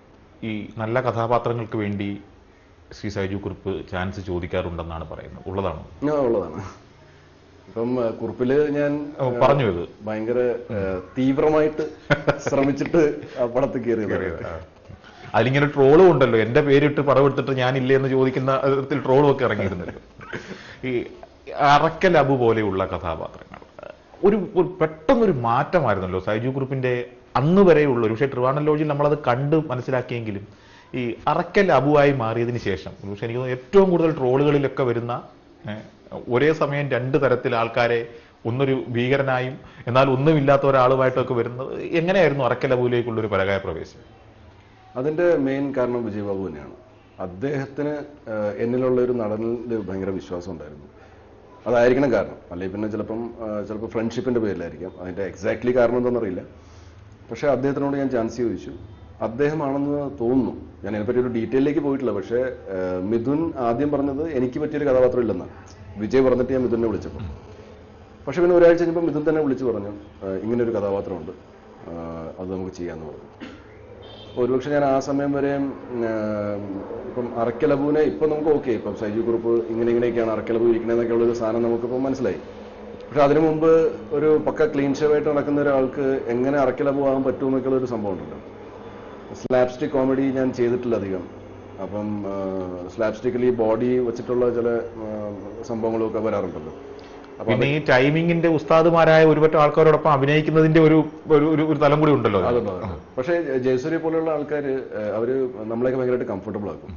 ഈ നല്ല കഥാപാത്രങ്ങൾക്ക് വേണ്ടി ശ്രീ സൈജു കുറിപ്പ് ചാൻസ് ചോദിക്കാറുണ്ടെന്നാണ് പറയുന്നത് ഉള്ളതാണോ ആ ഉള്ളതാണ് ഇപ്പം ആ, കുറിപ്പില് ഞാൻ ഓ, പറഞ്ഞു ഇത് ഭയങ്കര ആ, തീവ്രമായിട്ട് ശ്രമിച്ചിട്ട് ആ പടത്തിൽ കയറിയത് അതിലിങ്ങനെ ട്രോളും ഉണ്ടല്ലോ എന്റെ പേരിട്ട് പടവെടുത്തിട്ട് ഞാനില്ലേ എന്ന് ചോദിക്കുന്ന തരത്തിൽ ട്രോളും ഒക്കെ ഇറങ്ങിയിരുന്നല്ലോ ഈ അറക്കൽ അബു പോലെയുള്ള കഥാപാത്രങ്ങൾ ഒരു ഒരു പെട്ടെന്നൊരു മാറ്റമായിരുന്നല്ലോ സൈജു ഗ്രൂപ്പിന്റെ അന്ന് വരെയുള്ള ഒരു പക്ഷേ ട്രിവാണൽ ലോഡ്ജിൽ നമ്മളത് കണ്ട് മനസ്സിലാക്കിയെങ്കിലും ഈ അറക്കൽ അബുവായി മാറിയതിന് ശേഷം പക്ഷെ എനിക്ക് തോന്നുന്നു ഏറ്റവും കൂടുതൽ ട്രോളുകളിലൊക്കെ വരുന്ന ഏഹ്, ഒരേ സമയം രണ്ട് തരത്തിൽ ആൾക്കാരെ ഒന്നൊരു ഭീകരനായും എന്നാൽ ഒന്നുമില്ലാത്ത ഒരാളുമായിട്ടൊക്കെ വരുന്നത് എങ്ങനെയായിരുന്നു അറക്കൽ അബുവിലേക്കുള്ള ഒരു പരകായ പ്രവേശം അതിന്റെ മെയിൻ കാരണം വിജയ് ബാബു തന്നെയാണ് അദ്ദേഹത്തിന് ആ, എന്നിലുള്ള ഒരു നടനിൽ ഭയങ്കര വിശ്വാസം ഉണ്ടായിരുന്നു അതായിരിക്കണം കാരണം അല്ലെങ്കിൽ പിന്നെ ചിലപ്പം ആ, ചിലപ്പോൾ ഫ്രണ്ട്ഷിപ്പിന്റെ പേരിലായിരിക്കാം അതിന്റെ എക്സാക്ട്ലി കാരണം എന്താണെന്നറിയില്ല പക്ഷേ അദ്ദേഹത്തിനോട് ഞാൻ ചാൻസ് ചോദിച്ചു അദ്ദേഹമാണെന്ന് തോന്നുന്നു ഞാൻ അതിനെപ്പറ്റി ഒരു ഡീറ്റെയിലേക്ക് പോയിട്ടില്ല പക്ഷേ ആ, മിഥുൻ ആദ്യം പറഞ്ഞത് എനിക്ക് പറ്റിയൊരു കഥാപാത്രം ഇല്ലെന്നാണ് വിജയ് പറഞ്ഞിട്ട് ഞാൻ മിഥുനെ വിളിച്ചപ്പോൾ പക്ഷെ പിന്നെ ഒരാഴ്ച കഴിഞ്ഞപ്പോൾ മിഥുൻ തന്നെ വിളിച്ചു പറഞ്ഞു "ആ, ഇങ്ങനെ ഒരു കഥാപാത്രമുണ്ട് ആ, അത് നമുക്ക് ചെയ്യാമെന്ന് പറഞ്ഞു ഒരുപക്ഷെ ഞാൻ ആ സമയം വരെ ഉം, ആ, ഇപ്പം അറക്കലബുവിനെ ഇപ്പം നമുക്ക് ഓക്കെ ഇപ്പം സൈജു ഗ്രൂപ്പ് ഇങ്ങനെ ഇങ്ങനെയൊക്കെയാണ് അറക്കലബു ഇരിക്കണമെന്നൊക്കെ ഉള്ള ഒരു സാധനം നമുക്കിപ്പോൾ മനസ്സിലായി പക്ഷെ അതിനു മുമ്പ് ഒരു പക്ക ക്ലീൻ ഷേവായിട്ട് നടക്കുന്ന ഒരാൾക്ക് എങ്ങനെ അറക്കലബു ആകാൻ പറ്റുമെന്നൊക്കെയുള്ള ഒരു സംഭവം ഉണ്ടല്ലോ സ്ലാപ്സ്റ്റിക് കോമഡി ഞാൻ ചെയ്തിട്ടില്ല അധികം അപ്പം സ്ലാപ്സ്റ്റിക്കലി ബോഡി വെച്ചിട്ടുള്ള ചില ആ, സംഭവങ്ങളൊക്കെ വരാറുണ്ടല്ലോ അപ്പൊ പിന്നെ ഈ ടൈമിങ്ങിന്റെ ഉസ്താദുമാരായ ഒരുപറ്റം ആൾക്കാരോടൊപ്പം അഭിനയിക്കുന്നതിന്റെ ഒരു ഒരു ഒരു- ഒരു തലം കൂടി ഉണ്ടല്ലോ അതിൽ. അതുണ്ട് അതുണ്ട്. പക്ഷേ ജയസൂര്യ പോലെയുള്ള ആൾക്കാർ അവര് നമ്മളെയൊക്കെ ഭയങ്കരമായിട്ട് കംഫർട്ടബിൾ ആക്കും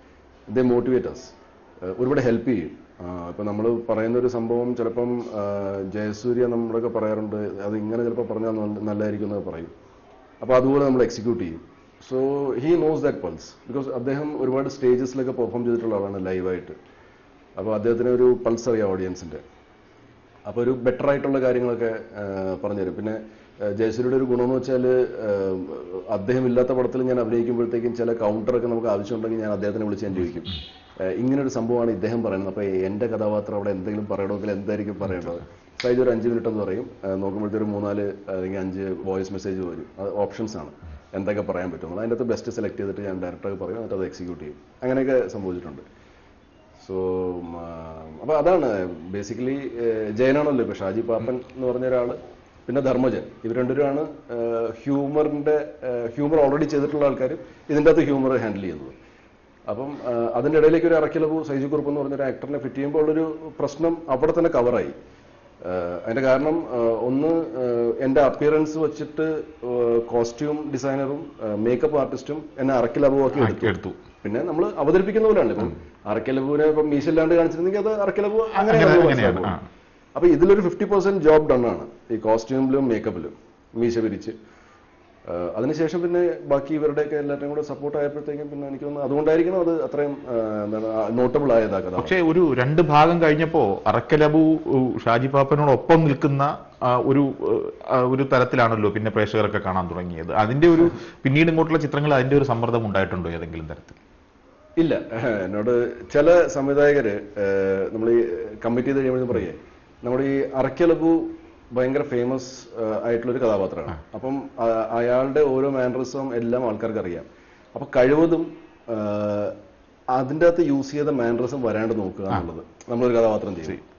ദേ മോട്ടിവേറ്റേഴ്സ് ഒരുപാട് ഹെൽപ്പ് ചെയ്യും ആ, ഇപ്പൊ നമ്മൾ പറയുന്ന ഒരു സംഭവം ചിലപ്പം ആ, ജയസൂര്യ നമ്മളൊക്കെ പറയാറുണ്ട് അത് ഇങ്ങനെ ചിലപ്പോൾ പറഞ്ഞാൽ നല്ല- നല്ലതായിരിക്കും എന്ന് പറയും അപ്പോൾ അതുപോലെ നമ്മൾ എക്സിക്യൂട്ട് ചെയ്യും so he knows that pulse because അദ്ദേഹം ഒരുപാട് സ്റ്റേജസിലൊക്കെ പെർഫോം ചെയ്തിട്ടുള്ള ആളാണ് ലൈവായിട്ട് അപ്പോൾ അദ്ദേഹത്തിന് ഒരു പൾസ് അറിയാം ഓഡിയൻസിന്റെ അപ്പോൾ ഒരു ബെറ്റർ ആയിട്ടുള്ള കാര്യങ്ങളൊക്കെ ആ, പറഞ്ഞുതരും പിന്നെ ആ, ജയസൂര്യയുടെ ഒരു ഗുണമെന്ന് വെച്ചാൽ അദ്ദേഹം ഇല്ലാത്ത പടത്തിൽ ഞാൻ അഭിനയിക്കുമ്പോഴത്തേക്കും ചില കൗണ്ടറൊക്കെ നമുക്ക് ആവശ്യമുണ്ടെങ്കിൽ ഞാൻ അദ്ദേഹത്തിനെ വിളിച്ച് ഞാൻ ചോദിക്കും ആ, ഇങ്ങനൊരു സംഭവമാണ് ഇദ്ദേഹം പറയുന്നത് അപ്പോൾ എൻ്റെ കഥാപാത്രം അവിടെ എന്തെങ്കിലും പറയണമെങ്കിൽ എന്തായിരിക്കും പറയേണ്ടത് സൈജ് ഒരു അഞ്ച് മിനിറ്റ് എന്ന് പറയും ആ, നോക്കുമ്പോഴത്തെ ഒരു മൂന്നാല് അല്ലെങ്കിൽ അഞ്ച് വോയിസ് മെസ്സേജ് വരും അത് ഓപ്ഷൻസ് ആണ് എന്തൊക്കെ പറയാൻ പറ്റും അതിൻ്റെ അകത്ത് ബെസ്റ്റ് സെലക്ട് ചെയ്തിട്ട് ഞാൻ ഡയറക്ടർക്ക് പറയും എന്നിട്ട് അത് എക്സിക്യൂട്ട് ചെയ്യും അങ്ങനെയൊക്കെ സംഭവിച്ചിട്ടുണ്ട് സോ അപ്പൊ അതാണ് ബേസിക്കലി ജയനാണല്ലോ ഇപ്പൊ ഷാജി പാപ്പൻ എന്ന് പറഞ്ഞ ഒരാള് പിന്നെ ധർമ്മജൻ ഇവർ രണ്ടുപേരാണ് ഹ്യൂമറിന്റെ ഹ്യൂമർ ഓൾറെഡി ചെയ്തിട്ടുള്ള ആൾക്കാർ ഇതിൻ്റെ അകത്ത് ഹ്യൂമർ ഹാൻഡിൽ ചെയ്യുന്നത് അപ്പം ആ, അതിന്റെ ഇടയിലേക്ക് ഒരു അറക്കിലബു സൈജു കുറുപ്പ് എന്ന് പറഞ്ഞൊരു ആക്ടറിനെ ഫിറ്റ് ചെയ്യുമ്പോൾ ഉള്ളൊരു പ്രശ്നം അവിടെ തന്നെ കവറായി അതിന്റെ കാരണം ആ, ഒന്ന് ആ, എന്റെ അപ്പിയറൻസ് വെച്ചിട്ട് കോസ്റ്റ്യൂം ഡിസൈനറും മേക്കപ്പ് ആർട്ടിസ്റ്റും എന്നെ അറക്കിലബുവാക്കി എടുത്തു എടുത്തു പിന്നെ നമ്മൾ അവതരിപ്പിക്കുന്ന പോലെയാണ് ഇപ്പം അറക്കലബുവിനെ ഇപ്പം മീശല്ലാണ്ട് കാണിച്ചിരുന്നെങ്കിൽ അത് അറക്കലബു അങ്ങനെ അങ്ങനെ- നമ്മള് അങ്ങനെയാണ്, മനസ്സിലാക്കും. അപ്പൊ ഇതിലൊരു ഫിഫ്റ്റി പെർസെന്റ് ജോബ് ഡൺ ആണ് ഈ കോസ്റ്റ്യൂമിലും മേക്കപ്പിലും മീശ പിരിച്ച് ആ, അതിനുശേഷം പിന്നെ ബാക്കി ഇവരുടെയൊക്കെ എല്ലാവരുടെയും കൂടെ സപ്പോർട്ട് ആയപ്പോഴത്തേക്കും പിന്നെ എനിക്ക് തോന്നുന്നു അതുകൊണ്ടായിരിക്കണം അത് അത്രയും ആ, എന്താണ് നോട്ടബിൾ ആയത് ആ കഥ പക്ഷേ ഒരു രണ്ട് ഭാഗം കഴിഞ്ഞപ്പോ അറക്കലബു ഉ, ഷാജി പാപ്പനോടൊപ്പം നിൽക്കുന്ന ആ, ഒരു ഉ, ആ, ഒരു തരത്തിലാണല്ലോ പിന്നെ പ്രേക്ഷകരൊക്കെ കാണാൻ തുടങ്ങിയത് അതിന്റെ ഒരു പിന്നീട് ഇങ്ങോട്ടുള്ള ചിത്രങ്ങൾ അതിന്റെ ഒരു സമ്മർദ്ദം ഉണ്ടായിട്ടുണ്ടോ ഏതെങ്കിലും തരത്തിൽ ഇല്ല എന്നോട് ചില സംവിധായകര് നമ്മൾ ഈ കമ്മിറ്റ് ചെയ്ത് കഴിയുമ്പോൾ പറയേ നമ്മുടെ ഈ അറക്കലബു ഭയങ്കര ഫേമസ് ആയിട്ടുള്ള ഒരു കഥാപാത്രമാണ് അപ്പം ആ- അയാളുടെ ഓരോ മാനറിസം എല്ലാം ആൾക്കാർക്ക് അറിയാം അപ്പൊ കഴിവതും ആ, അതിൻ്റെ അകത്ത് യൂസ് ചെയ്ത മാനറിസം വരാണ്ട് നോക്കുക എന്നുള്ളത് നമ്മളൊരു കഥാപാത്രം ചെയ്യും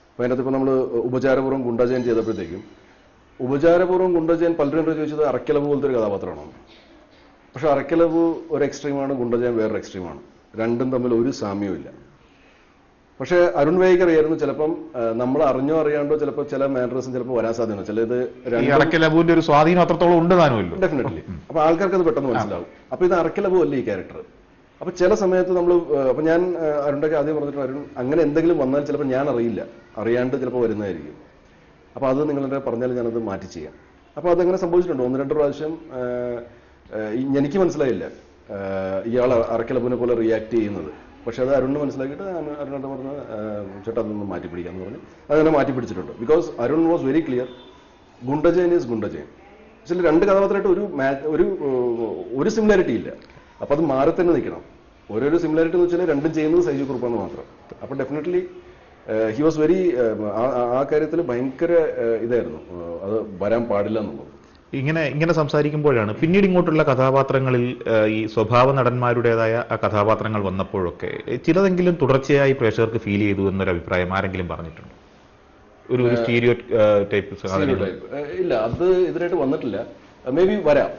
അപ്പോൾ അതിനകത്ത് ഇപ്പോൾ നമ്മൾ ഉപചാരപൂർവ്വം ഗുണ്ടജയൻ ചെയ്തപ്പോഴത്തേക്കും ഉപചാരപൂർവ്വം ഗുണ്ടജയൻ പലരും എന്നോട് ചോദിച്ചത് അറക്കലവ് പോലത്തെ ഒരു കഥാപാത്രമാണോ പക്ഷെ അറക്കലവ് ഒരു എക്സ്ട്രീമാണ് ഗുണ്ടജയൻ വേറൊരു എക്സ്ട്രീമാണ് രണ്ടും തമ്മിൽ ഒരു സാമ്യവും ഇല്ല പക്ഷേ അരുൺ വൈകർ ആയിരുന്നു ചിലപ്പം ആ, നമ്മൾ അറിഞ്ഞോ അറിയാണ്ടോ ചിലപ്പോൾ ചില മാനറസും ചിലപ്പോൾ വരാൻ സാധ്യതയുണ്ട് ചിലത് ഈ രണ്ടും അടക്കൽ അബുവിന്റെ ഒരു സ്വാധീനം അത്രത്തോളം ഉണ്ട് താനുമല്ലോ ഡെഫിനറ്റ്ലി അപ്പൊ ആൾക്കാർക്ക് അത് പെട്ടെന്ന് മനസ്സിലാവും അപ്പൊ ഇത് അറക്കലബു അല്ല ഈ ക്യാരക്ടർ അപ്പൊ ചില സമയത്ത് നമ്മൾ അപ്പൊ ഞാൻ അരുണ്ടൊക്കെ ആദ്യം പറഞ്ഞിട്ട് അരുൺ അങ്ങനെ എന്തെങ്കിലും വന്നാൽ ചിലപ്പോൾ ഞാൻ അറിയില്ല അറിയാണ്ട് ചിലപ്പോൾ വരുന്നതായിരിക്കും അപ്പൊ അത് നിങ്ങളുടെ പറഞ്ഞാൽ ഞാനത് മാറ്റി ചെയ്യാം അപ്പൊ അതങ്ങനെ സംഭവിച്ചിട്ടുണ്ട് ഒന്ന് രണ്ട് പ്രാവശ്യം ആ, ആ, ഈ- എനിക്ക് മനസ്സിലായില്ല ആ, ഇയാൾ അറക്കലബുവിനെ പോലെ റിയാക്ട് ചെയ്യുന്നത് പക്ഷെ അത് അരുണിന് മനസ്സിലാക്കിയിട്ട് ഞാൻ അരുണോട് പറഞ്ഞ് ആ, ചേട്ടാ അതൊന്ന് മാറ്റി പിടിക്കാന്ന് പറഞ്ഞ് അതങ്ങനെ മാറ്റി പിടിച്ചിട്ടുണ്ട് because Arun was very clear Gundajayan is Gundajayan ചില രണ്ട് കഥാപാത്രമായിട്ട് ഒരു മാ- ഒരു ഏഹ്, ഒരു സിമിലാരിറ്റി ഇല്ല അപ്പൊ അത് മാറി തന്നെ നിൽക്കണം ഓരോരോ സിമിലാരിറ്റി എന്ന് വെച്ചാൽ രണ്ടും ചെയ്യുന്നത് സൈജു കുറുപ്പാന്ന് മാത്രം അപ്പൊ ഡെഫിനറ്റ്ലി ഹി വാസ് വെരി ആ കാര്യത്തിൽ ഭയങ്കര ഏഹ്, ഇതായിരുന്നു ഏഹ്, അത് വരാൻ പാടില്ല എന്നുള്ളത് ഇങ്ങനെ ഇങ്ങനെ സംസാരിക്കുമ്പോഴാണ് പിന്നീട് ഇങ്ങോട്ടുള്ള കഥാപാത്രങ്ങളിൽ ആ, ഈ സ്വഭാവ നടന്മാരുടേതായ ആ കഥാപാത്രങ്ങൾ വന്നപ്പോഴൊക്കെ ഏ, ചിലതെങ്കിലും തുടർച്ചയായി പ്രേക്ഷകർക്ക് ഫീൽ ചെയ്തു എന്നൊരു അഭിപ്രായം ആരെങ്കിലും പറഞ്ഞിട്ടുണ്ട് ഒരു ഒരു സ്റ്റീരിയോ ടൈപ്പ് Stereotype. ഏഹ്, ഇല്ല അത് ഇതിനായിട്ട് വന്നിട്ടില്ല മേ ബി വരാം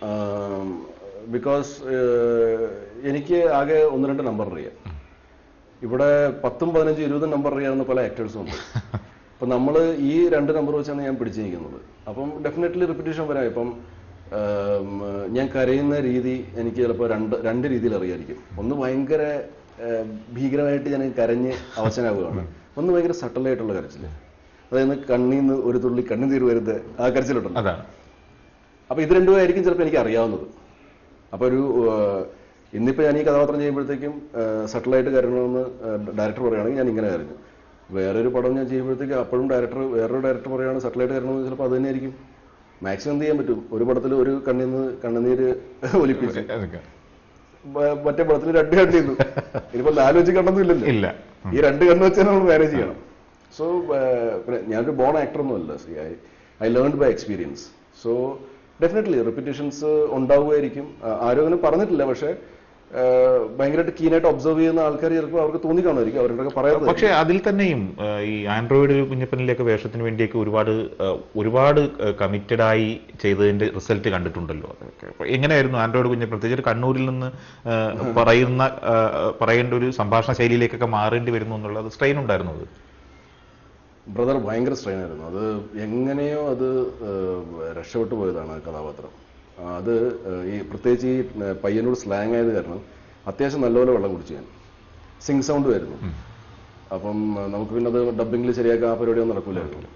ബിക്കോസ് എനിക്ക് ആകെ ഒന്ന് രണ്ട് നമ്പർ അറിയാം ഇവിടെ പത്തും പതിനഞ്ചും ഇരുപതും നമ്പർ അറിയാവുന്ന പല ആക്ടേഴ്സും ഉണ്ട് അപ്പൊ നമ്മൾ ഈ രണ്ട് നമ്പർ വെച്ചാണ് ഞാൻ പിടിച്ചിരിക്കുന്നത് അപ്പം ഡെഫിനറ്റ്ലി റിപ്പീറ്റേഷൻ വരാം ഇപ്പം ആം, ഞാൻ കരയുന്ന രീതി എനിക്ക് ചിലപ്പോൾ രണ്ട് രണ്ട് രീതിയിൽ അറിയായിരിക്കും ഒന്ന് ഭയങ്കര ഏഹ്, ഭീകരമായിട്ട് ഞാൻ കരഞ്ഞ് അവശനാവുകയാണ് ഒന്ന് ഭയങ്കര സട്ടലായിട്ടുള്ള കരച്ചില് അതായത് കണ്ണീന്ന് ഒരു തുള്ളി കണ്ണുനീർ വരുന്നത് ആ കരച്ചിലുണ്ടല്ലോ അതാണ് അപ്പൊ ഇത് രണ്ടും ആയിരിക്കും ചിലപ്പോൾ എനിക്ക് അറിയാവുന്നത് അപ്പൊ ഒരു ഏഹ്, ഇന്നിപ്പോ ഞാൻ ഈ കഥാപാത്രം ചെയ്യുമ്പോഴത്തേക്കും സട്ടിലായിട്ട് കരയണമെന്ന് ഡയറക്ടർ പറയുകയാണെങ്കിൽ ഞാൻ ഇങ്ങനെ കരഞ്ഞു വേറൊരു പടം ഞാൻ ചെയ്യുമ്പോഴത്തേക്ക് അപ്പോഴും ഡയറക്ടർ വേറൊരു ഡയറക്ടർ പറയുകയാണ് സട്ടിലായിട്ട് കരണമെന്ന് ചിലപ്പോൾ അത് തന്നെ ആയിരിക്കും മാക്സിമം എന്ത് ചെയ്യാൻ പറ്റും ഒരു പടത്തിൽ ഒരു കണ്ണിന്ന് കണ്ണുനീര് ഒലിപ്പിച്ചു അതൊക്കെ. മ- മറ്റേ പടത്തിൽ രണ്ട് കണ്ണ് ചെയ്തു ഇനിയിപ്പോ നാല് വെച്ച് കണ്ണൊന്നും ഇല്ലല്ലോ ഇല്ല ഈ രണ്ട് കണ്ണ് വെച്ചാൽ നമ്മൾ മാനേജ് ചെയ്യണം സോ പിന്നെ ഞാനൊരു ബോൺ ആക്ടർ ഒന്നുമല്ല see I I learn by experience so definitely repetitions ഉണ്ടാവുമായിരിക്കും ആ, ആരും അങ്ങനെ പറഞ്ഞിട്ടില്ല പക്ഷേ ആ, ഭയങ്കരമായിട്ട് കീനായിട്ട് ഒബ്സർവ് ചെയ്യുന്ന ആൾക്കാർ ചിലപ്പോൾ അവർക്ക് തോന്നി കാണുമായിരിക്കും അവരുടെ പറയുന്നത് പക്ഷെ അതിൽ തന്നെയും ആ, ഈ ആൻഡ്രോയിഡ് കുഞ്ഞപ്പനിലേക്ക് വേഷത്തിന് വേണ്ടിയൊക്കെ ഒരുപാട് ആ, ഒരുപാട് കമ്മിറ്റഡ് ആയി ചെയ്തതിന്റെ റിസൾട്ട് കണ്ടിട്ടുണ്ടല്ലോ അതൊക്കെ അപ്പൊ എങ്ങനെയായിരുന്നു ആൻഡ്രോയിഡ് കുഞ്ഞപ്പൻ പ്രത്യേകിച്ച് ഒരു കണ്ണൂരിൽ നിന്ന് ആ, പറയുന്ന ആ, പറയേണ്ട ഒരു സംഭാഷണ ശൈലിയിലേക്കൊക്കെ മാറേണ്ടി വരുന്നു എന്നുള്ളത് സ്ട്രെയിൻ ഉണ്ടായിരുന്നു അത് ബ്രദർ ഭയങ്കര സ്ട്രെയിൻ ആയിരുന്നു അത് എങ്ങനെയോ അത് ഏഹ്, രക്ഷപ്പെട്ടു പോയതാണ് ആ കഥാപാത്രം ആ, അത് ഏഹ്, ഈ പ്രത്യേകിച്ച് ഈ ഏഹ്, പയ്യന്നൂർ സ്ലാങ് ആയത് കാരണം അത്യാവശ്യം നല്ലപോലെ വെള്ളം കുടിച്ചു ഞാൻ സിങ് സൗണ്ട് വരുന്നു അപ്പം ഏഹ്, നമുക്ക് പിന്നെ അത് ഡബിങ്ങിൽ ശരിയാക്കാൻ ആ പരിപാടിയൊന്നും നടക്കൂലായിരുന്നു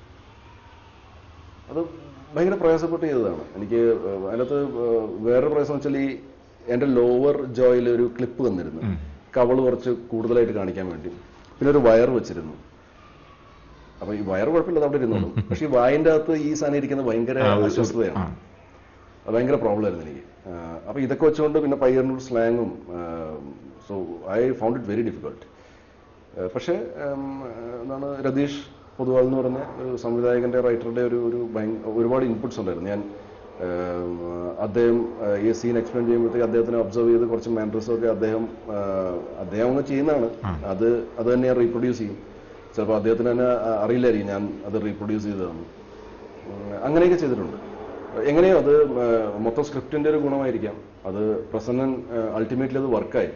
അത് ഭയങ്കര പ്രയാസപ്പെട്ട് ചെയ്തതാണ് എനിക്ക് ഏഹ്, അതിനകത്ത് ഏഹ്, വേറൊരു പ്രയാസം വെച്ചാൽ ഈ എൻ്റെ ലോവർ ജോയിൽ ഒരു ക്ലിപ്പ് തന്നിരുന്നു കവള് കുറച്ച് കൂടുതലായിട്ട് കാണിക്കാൻ വേണ്ടി പിന്നെ ഒരു വയർ വെച്ചിരുന്നു അപ്പൊ ഈ വയർ കുഴപ്പമില്ല അത് അവിടെ ഇരുന്നോളൂ പക്ഷെ ഈ വായിന്റെ അകത്ത് ഈ സാധനം ഇരിക്കുന്നത് ഭയങ്കര അസ്വസ്ഥതയാണ് ആ. അത് ഭയങ്കര പ്രോബ്ലം ആയിരുന്നു എനിക്ക് ആ, അപ്പൊ ഇതൊക്കെ വെച്ചുകൊണ്ട് പിന്നെ പയ്യന്നൂർ സ്ലാങ്ങും so I found it very difficult പക്ഷേ ഉം, എന്താണ് രതീഷ് പൊതുവാൾ എന്ന് പറഞ്ഞ ഒരു സംവിധായകന്റെ റൈറ്ററുടെ ഒരു ഒരു ഭയങ്ക- ഒരുപാട് ഇൻപുട്സ് ഉണ്ടായിരുന്നു ഞാൻ ഉം, അദ്ദേഹം ആ, ഈ സീൻ എക്സ്പ്ലെയിൻ ചെയ്യുമ്പോഴത്തേക്ക് അദ്ദേഹത്തിനെ ഒബ്സർവ് ചെയ്ത് കുറച്ച് മാൻഡ്രസും ഒക്കെ അദ്ദേഹം ആ, അദ്ദേഹം അങ്ങ് ചെയ്യുന്നതാണ് അത് അത് തന്നെ ഞാൻ റീപ്രൊഡ്യൂസ് ചെയ്യും ചിലപ്പോൾ അദ്ദേഹത്തിന് തന്നെ ആ, അറിയില്ലായിരിക്കും ഞാൻ അത് റീപ്രൊഡ്യൂസ് ചെയ്തതെന്ന് ഉം, അങ്ങനെയൊക്കെ ചെയ്തിട്ടുണ്ട് എങ്ങനെയോ അത് ആ, മൊത്തം സ്ക്രിപ്റ്റിന്റെ ഒരു ഗുണമായിരിക്കാം അത് പ്രസന്നൻ അൾട്ടിമേറ്റ്ലി അത് വർക്കായി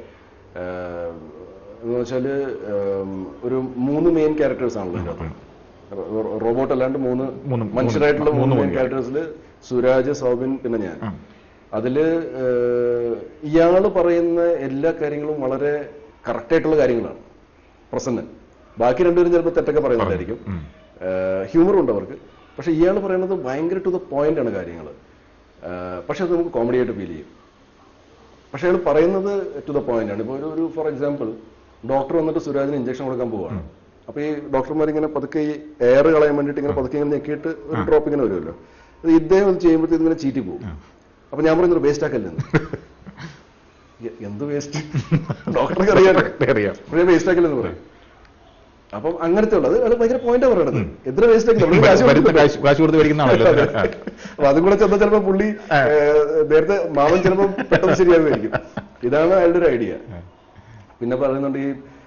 എന്ന് വെച്ചാൽ ഒരു മൂന്ന് മെയിൻ ക്യാരക്ടേഴ്സ് ആണല്ലോ ഇതിനകത്ത് റോബോട്ട് അല്ലാണ്ട് മൂന്ന് മൂന്ന് മനുഷ്യരായിട്ടുള്ള മൂന്ന് മൂന്ന് മെയിൻ മൂന്ന് ക്യാരക്ടേഴ്സിൽ സുരാജ് സൗബിൻ പിന്നെ ഞാൻ അതില് ഏഹ്, ഇയാള് പറയുന്ന എല്ലാ കാര്യങ്ങളും വളരെ കറക്റ്റ് ആയിട്ടുള്ള കാര്യങ്ങളാണ് പ്രസന്നൻ ബാക്കി രണ്ടുപേരും ചിലപ്പോൾ തെറ്റൊക്കെ പറയുന്നുണ്ടായിരിക്കും ഹ്യൂമറും ഉണ്ട് അവർക്ക് പക്ഷെ ഇയാൾ പറയുന്നത് ഭയങ്കര ടു ദ പോയിന്റ് ആണ് കാര്യങ്ങൾ പക്ഷെ അത് നമുക്ക് കോമഡി ആയിട്ട് ഫീൽ ചെയ്യും പക്ഷെ അയാൾ പറയുന്നത് ടു ദ പോയിന്റ് ആണ് ഇപ്പോൾ ഒരു ഒരു ഫോർ എക്സാമ്പിൾ ഡോക്ടർ വന്നിട്ട് സുരാജിന് ഇഞ്ചക്ഷൻ കൊടുക്കാൻ പോവാണ് അപ്പൊ ഈ ഡോക്ടർമാർ ഇങ്ങനെ പതുക്കെ ഈ എയർ കളയാൻ വേണ്ടിയിട്ട് ഇങ്ങനെ പതുക്കെ ഇങ്ങനെ ഞെക്കിയിട്ട് ഒരു ഡ്രോപ്പ് ഇങ്ങനെ വരുമല്ലോ അത് ഇദ്ദേഹം അത് ചെയ്യുമ്പോഴത്തേക്ക് ഇങ്ങനെ ചീറ്റി പോകും അപ്പൊ ഞാൻ പറയുന്നത് വേസ്റ്റ് ആക്കല്ലെന്ന് എ- എന്ത് വേസ്റ്റ് ഡോക്ടർക്ക് അറിയാലോ അറിയാം പക്ഷേ വേസ്റ്റ് ആക്കില്ലെന്ന് പറയും അപ്പം അങ്ങനത്തെ ഉള്ളത് അത് ഭയങ്കര പോയിന്റാ പറയണത് എത്ര വേസ്റ്റ് ആക്കി നമ്മൾ കാശ് വരുന്ന കൊടുത്തിട്ട് കാശ് കാശ് കൊടുത്ത് മേടിക്കുന്നതാണല്ലോ ആ. അപ്പൊ അതും കൂടെ ചെന്നാൽ ചിലപ്പോ പുള്ളി ഏഹ്, നേരത്തെ മാമൻ ചിലപ്പോ പെട്ടെന്ന് ശരിയാകുമായിരിക്കും ഇതാണ് അയാളുടെ ഒരു ഐഡിയ പിന്നെ പറയുന്നുണ്ട് ഈ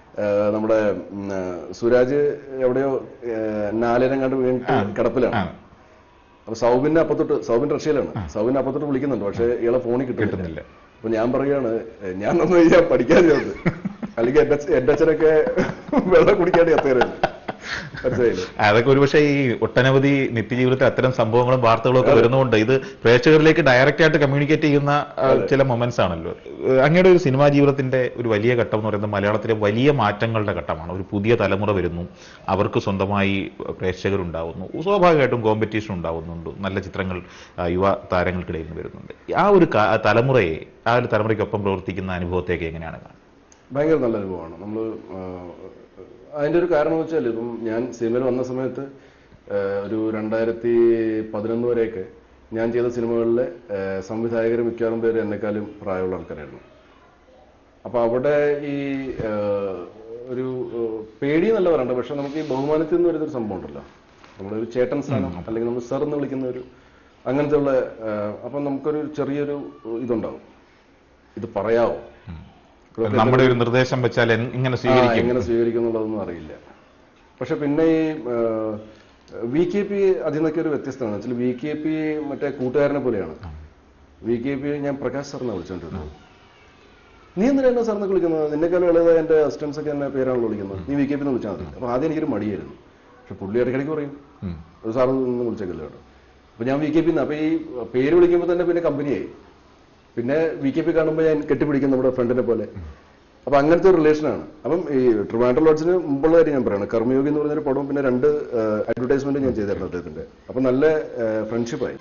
ആ, നമ്മുടെ ഉം, ആ, സുരാജ് എവിടെയോ നാലിനം കണ്ട് വീണിട്ട് കിടപ്പിലാണ് ആ. അപ്പൊ സൗബിന്റെ അപ്പത്തൊട്ട് സൗബിൻ റഷ്യയിലാണ് സൗബിന്റെ അപ്പത്തൊട്ട് വിളിക്കുന്നുണ്ട് പക്ഷെ ഇയാളെ ഫോണിൽ കിട്ടുന്നില്ല കിട്ടുന്നില്ല. അപ്പൊ ഞാൻ പറയാണ് "ഏ, ഞാൻ ഒന്നും ചെയ്യാൻ പഠിക്കാൻ ചേർത്ത് അല്ലെങ്കിൽ എന്റെ അച്ഛ- എന്റെ അച്ഛനൊക്കെ വെള്ളം കുടിക്കാണ്ട് എത്തേരായിരുന്നു മനസ്സിലായില്ലേ അതൊക്കെ ഒരുപക്ഷെ ഈ ഒട്ടനവധി നിത്യജീവിതത്തിൽ അത്തരം സംഭവങ്ങളും വാർത്തകളും ഒക്കെ വരുന്നതുകൊണ്ട് ഇത് പ്രേക്ഷകരിലേക്ക് ഡയറക്റ്റ് ആയിട്ട് കമ്മ്യൂണിക്കേറ്റ് ചെയ്യുന്ന ആ, ചില മൊമെന്റ്സ് ആണല്ലോ ഏഹ് അങ്ങയുടെ ഒരു സിനിമാ ജീവിതത്തിന്റെ ഒരു വലിയ ഘട്ടം എന്ന് പറയുന്നത് മലയാളത്തിലെ വലിയ മാറ്റങ്ങളുടെ ഘട്ടമാണ് ഒരു പുതിയ തലമുറ വരുന്നു അവർക്ക് സ്വന്തമായി പ്രേക്ഷകരുണ്ടാവുന്നു സ്വാഭാവികമായിട്ടും കോമ്പറ്റീഷൻ ഉണ്ടാവുന്നുണ്ട് നല്ല ചിത്രങ്ങൾ ആ, യുവ താരങ്ങൾക്കിടയിൽ വരുന്നുണ്ട് ആ ഒരു കാ- തലമുറയെ ആ ഒരു തലമുറയ്ക്കൊപ്പം പ്രവർത്തിക്കുന്ന അനുഭവത്തേക്ക് എങ്ങനെയാണ് കാണുന്നത് ഭയങ്കര നല്ല അനുഭവമാണ് നമ്മൾ അതിന്റെ ഒരു കാരണം എന്ന് വെച്ചാൽ ഇപ്പം ഞാൻ സിനിമയിൽ വന്ന സമയത്ത് ആ, ഒരു രണ്ടായിരത്തി പതിനൊന്ന് വരെയൊക്കെ ഞാൻ ചെയ്ത സിനിമകളിലെ ആ, സംവിധായകർ മിക്കവാറും പേര് എന്നെക്കാളും പ്രായമുള്ള ആൾക്കാരായിരുന്നു അപ്പൊ അവിടെ ഈ ആ, ഒരു ആ, പേടി എന്നല്ല പറയണ്ട പക്ഷെ നമുക്ക് ഈ ബഹുമാനത്തിൽ നിന്ന് വരുന്നൊരു സംഭവം ഉണ്ടല്ലോ നമ്മളൊരു ചേട്ടൻ സ്ഥാനം അല്ലെങ്കിൽ നമ്മൾ സർ എന്ന് വിളിക്കുന്ന ഒരു അങ്ങനത്തെ ഉള്ള ആ, അപ്പൊ നമുക്കൊരു ചെറിയൊരു ഇതുണ്ടാവും ഇത് പറയാവോ നമ്മുടെ ഒരു നിർദ്ദേശം വെച്ചാൽ എൻ- ഇങ്ങനെ ആ, സ്വീകരിക്കും എങ്ങനെ സ്വീകരിക്കും എന്നുള്ളതൊന്നും അറിയില്ല പക്ഷെ പിന്നെ ഈ വി കെ പി അതിൽ നിന്നൊക്കെ ഒരു വ്യത്യസ്തമാണ് വെച്ചാൽ വി കെ പി മറ്റേ കൂട്ടുകാരനെ പോലെയാണ് വി കെ പി ഞാൻ പ്രകാശ് സാറിനെ വിളിച്ചോണ്ടിരുന്നത് നീ എന്തിനാ എന്നെ സാറിനെ വിളിക്കുന്നത് നിന്നെക്കാളും ഇളയത് എന്റെ അസിസ്റ്റൻസ് ഒക്കെ എന്നെ പേരാണല്ലോ വിളിക്കുന്നത് നീ വി കെ പി എന്ന് വിളിച്ചാൽ മതി അപ്പൊ ആദ്യം എനിക്കൊരു മടിയായിരുന്നു പക്ഷെ പുള്ളി ഇടയ്ക്കിടയ്ക്ക് പറയും ഉം. ഒരു സാറ് നിന്ന് വിളിച്ചേക്കല്ലോ കേട്ടോ അപ്പൊ ഞാൻ വി കെ പി അപ്പൊ ഈ പേര് വിളിക്കുമ്പോൾ തന്നെ പിന്നെ കമ്പനിയായി പിന്നെ വി കെ പി കാണുമ്പോൾ ഞാൻ കെട്ടിപ്പിടിക്കും നമ്മുടെ ഫ്രണ്ടിനെ പോലെ അപ്പൊ അങ്ങനത്തെ ഒരു റിലേഷനാണ് അപ്പം ഈ ട്രിവാൻഡ്രം ലോഡ്സിന് മുമ്പുള്ള കാര്യം ഞാൻ പറയണം കർമ്മയോഗി എന്ന് പറഞ്ഞൊരു പടവും പിന്നെ രണ്ട് അഡ്വർടൈസ്മെന്റ് ഞാൻ ചെയ്തിരുന്നു അദ്ദേഹത്തിന്റെ അപ്പൊ നല്ല ഫ്രണ്ട്ഷിപ്പായി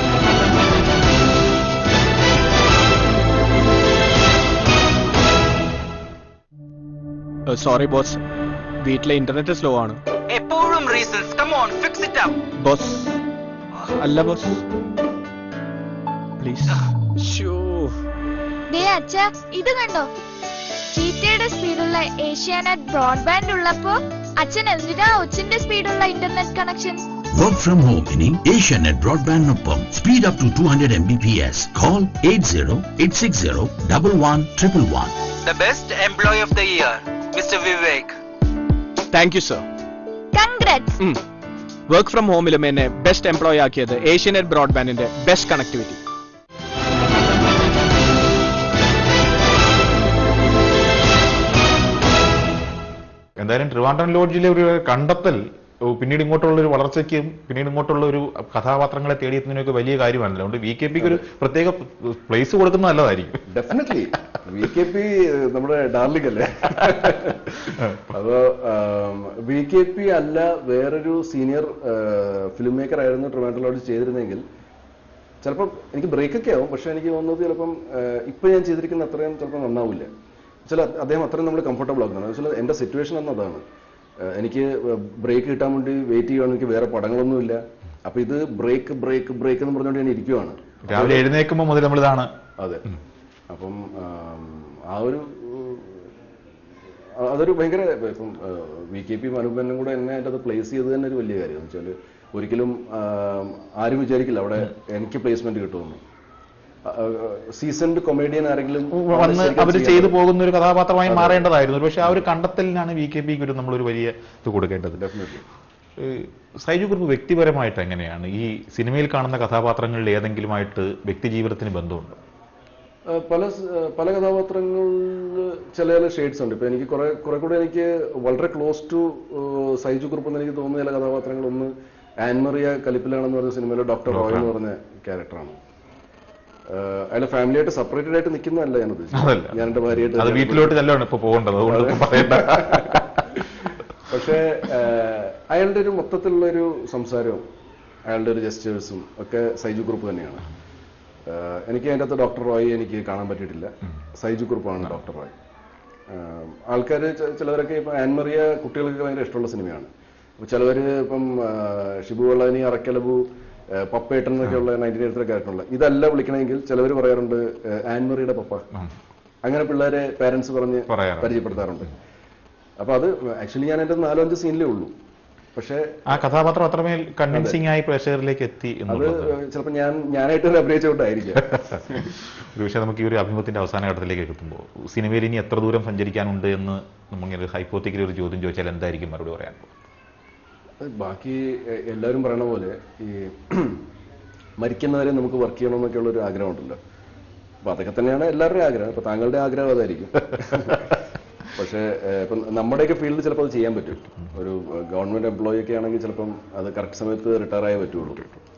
സോറി ബോസ് വീട്ടിലെ ഇന്റർനെറ്റ് സ്ലോ ആണ് എപ്പോഴും reasons come on fix it up boss അല്ല ബോസ് പ്ലീസ് ഷോ ദേ അച്ഛ ഇത് കണ്ടോ ചീറ്റയുടെ സ്പീഡുള്ള ഏഷ്യാനെറ്റ് ബ്രോഡ്ബാൻഡ് ഉള്ളപ്പോ അച്ഛൻ എന്തിനാ ഒച്ചിന്റെ സ്പീഡുള്ള internet connection Work from home in Asianet broadband Noppam. Speed up to 200 Mbps. Call 80-860-1111. The best employee of the year mister Vivek thank you sir congrats work from ഹോമിലും എന്നെ ബെസ്റ്റ് എംപ്ലോയി ആക്കിയത് ഏഷ്യനെറ്റ് ബ്രോഡ്ബാൻഡിന്റെ ബെസ്റ്റ് കണക്ടിവിറ്റി എന്തായാലും ട്രിവാൻഡ്രം ലോഡ്ജിലെ ഒരു കണ്ടെത്തൽ ഓ, പിന്നീട് ഇങ്ങോട്ടുള്ള ഒരു വളർച്ചയ്ക്കും പിന്നീട് ഇങ്ങോട്ടുള്ള ഒരു കഥാപാത്രങ്ങളെ തേടിയെത്തുന്നതിനൊക്കെ വലിയ കാര്യമാണല്ലോ അതുകൊണ്ട് വി കെ പിക്ക് ഒരു പ്രത്യേക പ്ലേസ് കൊടുക്കുന്നത് നല്ലതായിരിക്കും ഡെഫിനറ്റ്ലി വി കെ പി നമ്മുടെ ഡാർലിംഗ് അല്ലേ അതോ വി കെ പി അല്ല വേറൊരു സീനിയർ ഫിലിം മേക്കർ ആയിരുന്നു ട്രിവാൻഡ്രം ലോഡ്ജ് ചെയ്തിരുന്നെങ്കിൽ ചിലപ്പം എനിക്ക് ബ്രേക്ക് ഒക്കെ ആവും പക്ഷെ എനിക്ക് തോന്നുന്നത് ചിലപ്പം ആഹ്, ഇപ്പൊ ഞാൻ ചെയ്തിരിക്കുന്ന അത്രയും ചിലപ്പോൾ നന്നാവില്ല ചില അദ്ദേഹം അത്രയും നമ്മൾ കംഫർട്ടബിൾ ആക്കുന്നതാണ് വെച്ചാൽ എന്റെ സിറ്റുവേഷൻ എന്ന് അതാണ് ആഹ്, എനിക്ക് ബ്രേക്ക് കിട്ടാൻ വേണ്ടി വെയിറ്റ് ചെയ്യുകയാണ് എനിക്ക് വേറെ പടങ്ങളൊന്നുമില്ല അപ്പൊ ഇത് ബ്രേക്ക് ബ്രേക്ക് ബ്രേക്ക് എന്ന് പറഞ്ഞുകൊണ്ട് ഞാൻ ഇരിക്കുവാണ് രാവിലെ എഴുന്നേൽക്കുമ്പോൾ മുതൽ നമ്മളിതാണ് അതെ അപ്പം ആം, ആ ഒരു ഉം, അ- അതൊരു ഭയങ്കര ഇപ്പം വി കെ പി മനുപനും കൂടെ എന്നെ അതിൻ്റെ അത് പ്ലേസ് ചെയ്ത് തന്നെ ഒരു വലിയ കാര്യം എന്ന് വെച്ചാൽ ഒരിക്കലും ആം, ആരും വിചാരിക്കില്ല അവിടെ എനിക്ക് പ്ലേസ്മെന്റ് കിട്ടുമെന്ന് സീസൺഡ് കൊമേഡിയൻ ആരെങ്കിലും വന്ന് ശരിക്കും അവർ ചെയ്യാൻ ചെയ്തു പോകുന്ന ഒരു കഥാപാത്രമായി മാറേണ്ടതായിരുന്നു പക്ഷെ ആ ഒരു കണ്ടെത്തലിനാണ് വി കെ പിക്ക് ഒരു നമ്മളൊരു വലിയ ഇത് കൊടുക്കേണ്ടത് Definitely. ഏഹ് സൈജു കുറുപ്പ് വ്യക്തിപരമായിട്ട് എങ്ങനെയാണ് ഈ സിനിമയിൽ കാണുന്ന കഥാപാത്രങ്ങളിൽ ഏതെങ്കിലുമായിട്ട് വ്യക്തി ജീവിതത്തിന് ബന്ധമുണ്ടോ ആ, പല സ്- ആ, പല കഥാപാത്രങ്ങളിൽ ചില ചില ഷെയ്ഡ്സ് ഉണ്ട് ഇപ്പൊ എനിക്ക് കുറെ കുറെ കൂടെ എനിക്ക് വളരെ ക്ലോസ് ടു സൈജു കുറുപ്പ് എന്ന് എനിക്ക് തോന്നുന്ന ചില കഥാപാത്രങ്ങൾ ഒന്ന് ആൻമറിയ കലിപ്പിലാണെന്ന് പറഞ്ഞ സിനിമയിലെ ഡോക്ടർ റോയ് എന്ന് പറഞ്ഞ ക്യാരക്ടറാണ് അയാളെ ഫാമിലിയായിട്ട് സെപ്പറേറ്റഡ് ആയിട്ട് നിൽക്കുന്നതല്ല ഞാനത് അതല്ല. ഞാൻ എന്റെ ഭാര്യയായിട്ട് അത് വീട്ടിലോട്ട് ചെല്ലാണ് ഇപ്പൊ പോകേണ്ടത് അതുകൊണ്ട് ഇപ്പൊ പറയണ്ട പക്ഷേ ആഹ്, അയാളുടെ ഒരു മൊത്തത്തിലുള്ള ഒരു സംസാരവും അയാളുടെ ഒരു ജസ്റ്റേഴ്സും ഒക്കെ സൈജു കുറുപ്പ് തന്നെയാണ് ആഹ്, എനിക്ക് അതിൻ്റെ അകത്ത് ഡോക്ടർ റോയ് എനിക്ക് കാണാൻ പറ്റിയിട്ടില്ല സൈജു കുറുപ്പാണ് ഡോക്ടർ റോയ് ആൾക്കാർ ചിലവരൊക്കെ ഇപ്പം ആൻമറിയ കുട്ടികൾക്ക് ഭയങ്കര ഇഷ്ടമുള്ള സിനിമയാണ് അപ്പൊ ചിലവര് ഇപ്പം ആഹ്, ഷിബു വെള്ളാനി അറക്കലബു ആഹ്, പപ്പേട്ടൻ എന്നൊക്കെയുള്ള നയൻറ്റീൻ എയ്റ്റിലെ ക്യാരക്ടറുള്ള ഇതല്ല വിളിക്കണമെങ്കിൽ ചിലവർ പറയാറുണ്ട് ആഹ്, ആൻമറിയുടെ പപ്പ അങ്ങനെ പിള്ളേരെ പാരന്റ്സ് പറഞ്ഞ് പറയാറുണ്ട്. പരിചയപ്പെടുത്താറുണ്ട് അപ്പൊ അത് ആക്ച്വലി ഞാൻ എൻ്റെ നാലോ അഞ്ച് സീനിലേ ഉള്ളൂ പക്ഷെ ആ കഥാപാത്രം അത്രമേൽ കൺവിൻസിംഗ് ആയി പ്രേക്ഷകരിലേക്ക് എത്തി അത് എന്നുള്ളത് ചിലപ്പോൾ ഞാൻ ഞാനായിട്ട് തന്നെ അഭിനയിച്ചുകൊണ്ടായിരിക്കാം ഒരു പക്ഷേ നമുക്ക് ഈ ഒരു അഭിമുഖത്തിന്റെ അവസാന ഘട്ടത്തിലേക്ക് എത്തുമ്പോൾ സിനിമയിൽ ഇനി എത്ര ദൂരം സഞ്ചരിക്കാനുണ്ട് എന്ന് നമ്മളിങ്ങനെ ഹൈപ്പോത്തിക്കലി ഒരു ചോദ്യം ചോദിച്ചാൽ എന്തായിരിക്കും മറുപടി പറയാൻ അത് ബാക്കി എ- എല്ലാവരും പറയണ പോലെ ഈ മരിക്കുന്നവരെ നമുക്ക് വർക്ക് ചെയ്യണമെന്നൊക്കെയുള്ള ഒരു ആഗ്രഹമുണ്ടല്ലോ അപ്പൊ അതൊക്കെ തന്നെയാണ് എല്ലാവരുടെയും ആഗ്രഹം ഇപ്പൊ താങ്കളുടെ ആഗ്രഹം അതായിരിക്കും പക്ഷേ ഏഹ്, ഇപ്പം നമ്മുടെയൊക്കെ ഫീൽഡിൽ ചിലപ്പോൾ അത് ചെയ്യാൻ പറ്റും ഒരു ഗവൺമെന്റ് എംപ്ലോയി ഒക്കെ ആണെങ്കിൽ ചിലപ്പം അത് കറക്റ്റ് സമയത്ത് റിട്ടയർ ആയേ പറ്റുള്ളൂ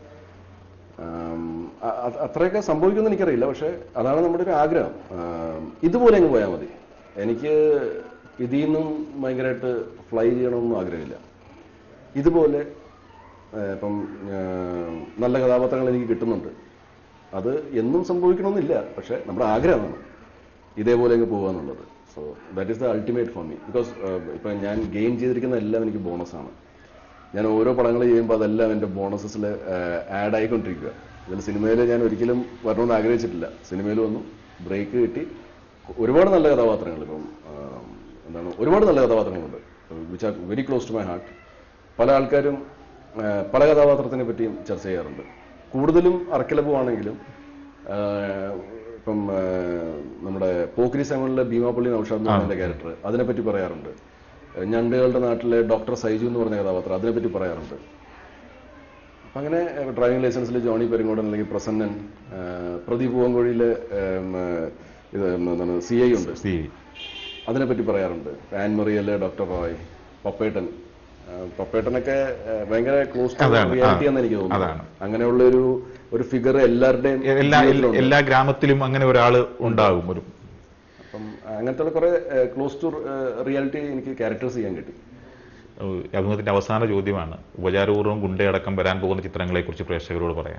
ആം, അ- അ- അത്രയൊക്കെ സംഭവിക്കുമെന്ന് എനിക്കറിയില്ല പക്ഷെ അതാണ് നമ്മുടെ ഒരു ആഗ്രഹം ആം, ഇതുപോലെ അങ്ങ് പോയാൽ മതി എനിക്ക് ഇതിൽ നിന്നും ഭയങ്കരമായിട്ട് ഫ്ലൈ ചെയ്യണമെന്നും ആഗ്രഹമില്ല ഇതുപോലെ ഏഹ്, ഇപ്പം ഏഹ്, നല്ല കഥാപാത്രങ്ങൾ എനിക്ക് കിട്ടുന്നുണ്ട് അത് എന്നും സംഭവിക്കണമെന്നില്ല പക്ഷെ നമ്മുടെ ആഗ്രഹമാണ് ഇതേപോലെ അങ്ങ് പോകുക എന്നുള്ളത് so that is the ultimate for me because ഇപ്പം ഞാൻ ഗെയിൻ ചെയ്തിരിക്കുന്ന എല്ലാം എനിക്ക് ബോണസാണ് ഞാൻ ഓരോ പടങ്ങൾ ചെയ്യുമ്പോൾ അതെല്ലാം എൻ്റെ ബോണസസിൽ ആഡ് ആയിക്കൊണ്ടിരിക്കുക ഇതിൽ സിനിമയിൽ ഞാൻ ഒരിക്കലും വരണമെന്ന് ആഗ്രഹിച്ചിട്ടില്ല സിനിമയിൽ വന്നു ബ്രേക്ക് കിട്ടി ഒരുപാട് നല്ല കഥാപാത്രങ്ങൾ ഇപ്പം ആ, എന്താണ് ഒരുപാട് നല്ല കഥാപാത്രങ്ങളുണ്ട് which are very close to my heart പല ആൾക്കാരും ആ, പല കഥാപാത്രത്തിനെ പറ്റിയും ചർച്ച ചെയ്യാറുണ്ട് കൂടുതലും അറക്കലപ്പുവാണെങ്കിലും ആ, ഇപ്പം ആ, നമ്മുടെ പോക്രി സെവനിലെ ഭീമാപ്പള്ളി നൌഷാദ് എന്ന് പറയുന്ന ക്യാരക്ടർ അതിനെപ്പറ്റി പറയാറുണ്ട് ഞണ്ടുകളുടെ നാട്ടിലെ ഡോക്ടർ സൈജു എന്ന് പറഞ്ഞ കഥാപാത്രം അതിനെപ്പറ്റി പറയാറുണ്ട് അപ്പൊ അങ്ങനെ ഡ്രൈവിംഗ് ലൈസൻസിൽ ജോണി പെരുങ്ങോടൻ അല്ലെങ്കിൽ പ്രസന്നൻ ആ, പ്രദീപ് പൂവങ്കോഴിയിലെ ഉം, ആ, ഇത് എന്താണ് സി ഐ ഉണ്ട് സി അതിനെപ്പറ്റി പറയാറുണ്ട് ആൻമറിയല് ഡോക്ടർ റോയ് പപ്പേട്ടൻ ആ, പപ്പേട്ടനൊക്കെ ആ, ഭയങ്കര ക്ലോസ് ടു അതാണ്, റിയാലിറ്റി ആ, ആണെന്ന് എനിക്ക് തോന്നുന്നു അതാണ്. അങ്ങനെയുള്ള ഒരു ഒരു ഫിഗർ എല്ലാവരുടെയും എല്ലാ ജീവിതത്തിലുണ്ട്. എല്ലാ ഗ്രാമത്തിലും അങ്ങനെ ഒരാൾ ഉണ്ടാകും ഒരു അപ്പം അങ്ങനത്തെ കുറെ ക്ലോസ് ടു റിയാലിറ്റി എനിക്ക് ക്യാരക്ടേഴ്സ് ചെയ്യാൻ കിട്ടി ഏഹ് അഭിമുഖത്തിന്റെ അവസാന ചോദ്യമാണ് ഉപചാരപൂർവ്വം ഗുണ്ടയടക്കം വരാൻ പോകുന്ന ചിത്രങ്ങളെക്കുറിച്ച് പ്രേക്ഷകരോട് പറയാൻ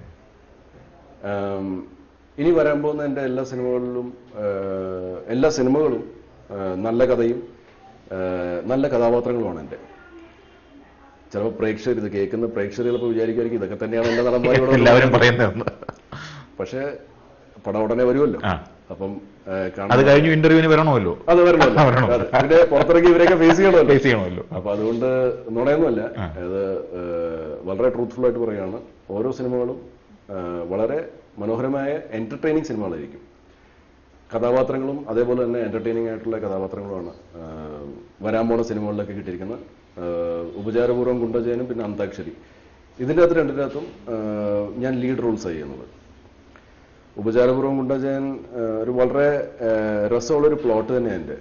ആം, ഇനി വരാൻ പോകുന്ന എൻ്റെ എല്ലാ സിനിമകളിലും ആ, എല്ലാ സിനിമകളും ആ, നല്ല കഥയും ആ, നല്ല കഥാപാത്രങ്ങളുമാണ് എൻ്റെ ചിലപ്പോൾ പ്രേക്ഷകർ ഇത് കേൾക്കുന്ന പ്രേക്ഷകർ ചിലപ്പോൾ വിചാരിക്കുമായിരിക്കും ഇതൊക്കെ തന്നെയാണ് എൻ്റെ നടന്മാരോട് എല്ലാവരും പറയുന്നതെന്ന് പക്ഷേ പടം ഉടനെ വരുമല്ലോ ആ. അപ്പം ആ, അത് കാണുന്ന- കഴിഞ്ഞു ഇന്റർവ്യൂവിന് വരണമല്ലോ അത് വരണമല്ലോ വരണം. അതെ. ഇതിന്റെ പുറത്തിറങ്ങി ഇവരെയൊക്കെ ഫേസ് ചെയ്യണമല്ലോ ഫേസ് ചെയ്യണമല്ലോ അപ്പൊ അതുകൊണ്ട് നുണയൊന്നുമല്ല ആ. അത് ഏഹ്, വളരെ ട്രൂത്ത്ഫുൾ ആയിട്ട് പറയുകയാണ് ഓരോ സിനിമകളും ഏഹ്, വളരെ മനോഹരമായ എന്റർടൈനിങ് സിനിമകളായിരിക്കും കഥാപാത്രങ്ങളും അതേപോലെ തന്നെ എന്റർടൈനിങ് ആയിട്ടുള്ള കഥാപാത്രങ്ങളുമാണ് ഏഹ്, വരാൻ പോണ സിനിമകളിലൊക്കെ കിട്ടിയിരിക്കുന്ന ഏഹ്, ഉപചാരപൂർവ്വം ഗുണ്ടജയനും പിന്നെ അന്താക്ഷരി ഇതിൻ്റെ അകത്ത് രണ്ടിനകത്തും ഏഹ്, ഞാൻ ലീഡ് റോൾസ് ചെയ്യുന്നത് ഉപചാരപൂർവ്വം ഗുണ്ടജയൻ ഏഹ്, ഒരു വളരെ ഏഹ്, രസമുള്ളൊരു പ്ലോട്ട് തന്നെയാണ് എൻ്റെ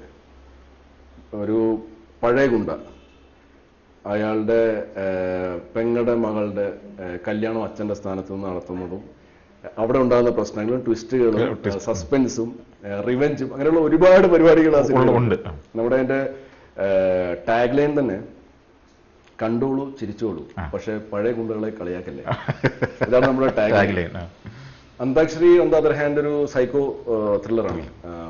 ഒരു പഴയ ഗുണ്ട അയാളുടെ ഏഹ്, പെങ്ങളുടെ മകളുടെ ഏഹ്, കല്യാണം അച്ഛന്റെ സ്ഥാനത്ത് നിന്ന് നടത്തുന്നതും അവിടെ ഉണ്ടാകുന്ന പ്രശ്നങ്ങളും ട്വിസ്റ്റുകളും സസ്പെൻസും റിവെഞ്ചും അങ്ങനെയുള്ള ഒരുപാട് പരിപാടികൾ ആ സിനിമയിൽ ഉണ്ട്. നമ്മുടെ അതിന്റെ ടാഗ് ലൈൻ തന്നെ കണ്ടോളൂ ചിരിച്ചോളൂ പക്ഷെ പഴയ ഗുണ്ടകളെ കളിയാക്കല്ലേ ഇതാണ് നമ്മുടെ tag tagline Antakshari on the other hand ഒരു സൈക്കോ ത്രില്ലറാണ്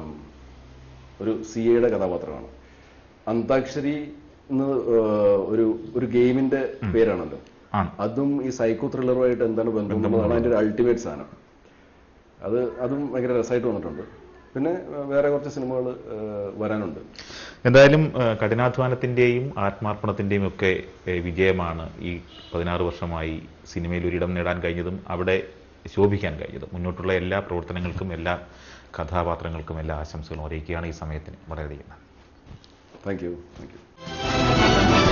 ഒരു സി എയുടെ കഥാപാത്രമാണ് അന്താക്ഷരി എന്ന് ഏഹ്, ഒരു ഒരു ഗെയിമിന്റെ പേരാണല്ലോ ആണ് അതും ഈ സൈക്കോ ത്രില്ലറുമായിട്ട് എന്താണ് ബന്ധം എന്നുള്ളതാണ് അതിന്റെ ഒരു അൾട്ടിമേറ്റ് സാധനം അത് അതും ഭയങ്കര രസമായിട്ട് വന്നിട്ടുണ്ട് പിന്നെ ഏഹ്, വേറെ കുറച്ച് സിനിമകൾ വരാനുണ്ട് എന്തായാലും ഏഹ്, കഠിനാധ്വാനത്തിന്റെയും ആത്മാർപ്പണത്തിന്റെയും ഒക്കെ ഏഹ്, വിജയമാണ് ഈ പതിനാറ് വർഷമായി സിനിമയിൽ ഒരിടം നേടാൻ കഴിഞ്ഞതും അവിടെ ശോഭിക്കാൻ കഴിഞ്ഞതും മുന്നോട്ടുള്ള എല്ലാ പ്രവർത്തനങ്ങൾക്കും എല്ലാ കഥാപാത്രങ്ങൾക്കും എല്ലാ ആശംസകളും അറിയിക്കുകയാണ് ഈ സമയത്തിന് വളരെയധികം നന്ദി. Thank you thank you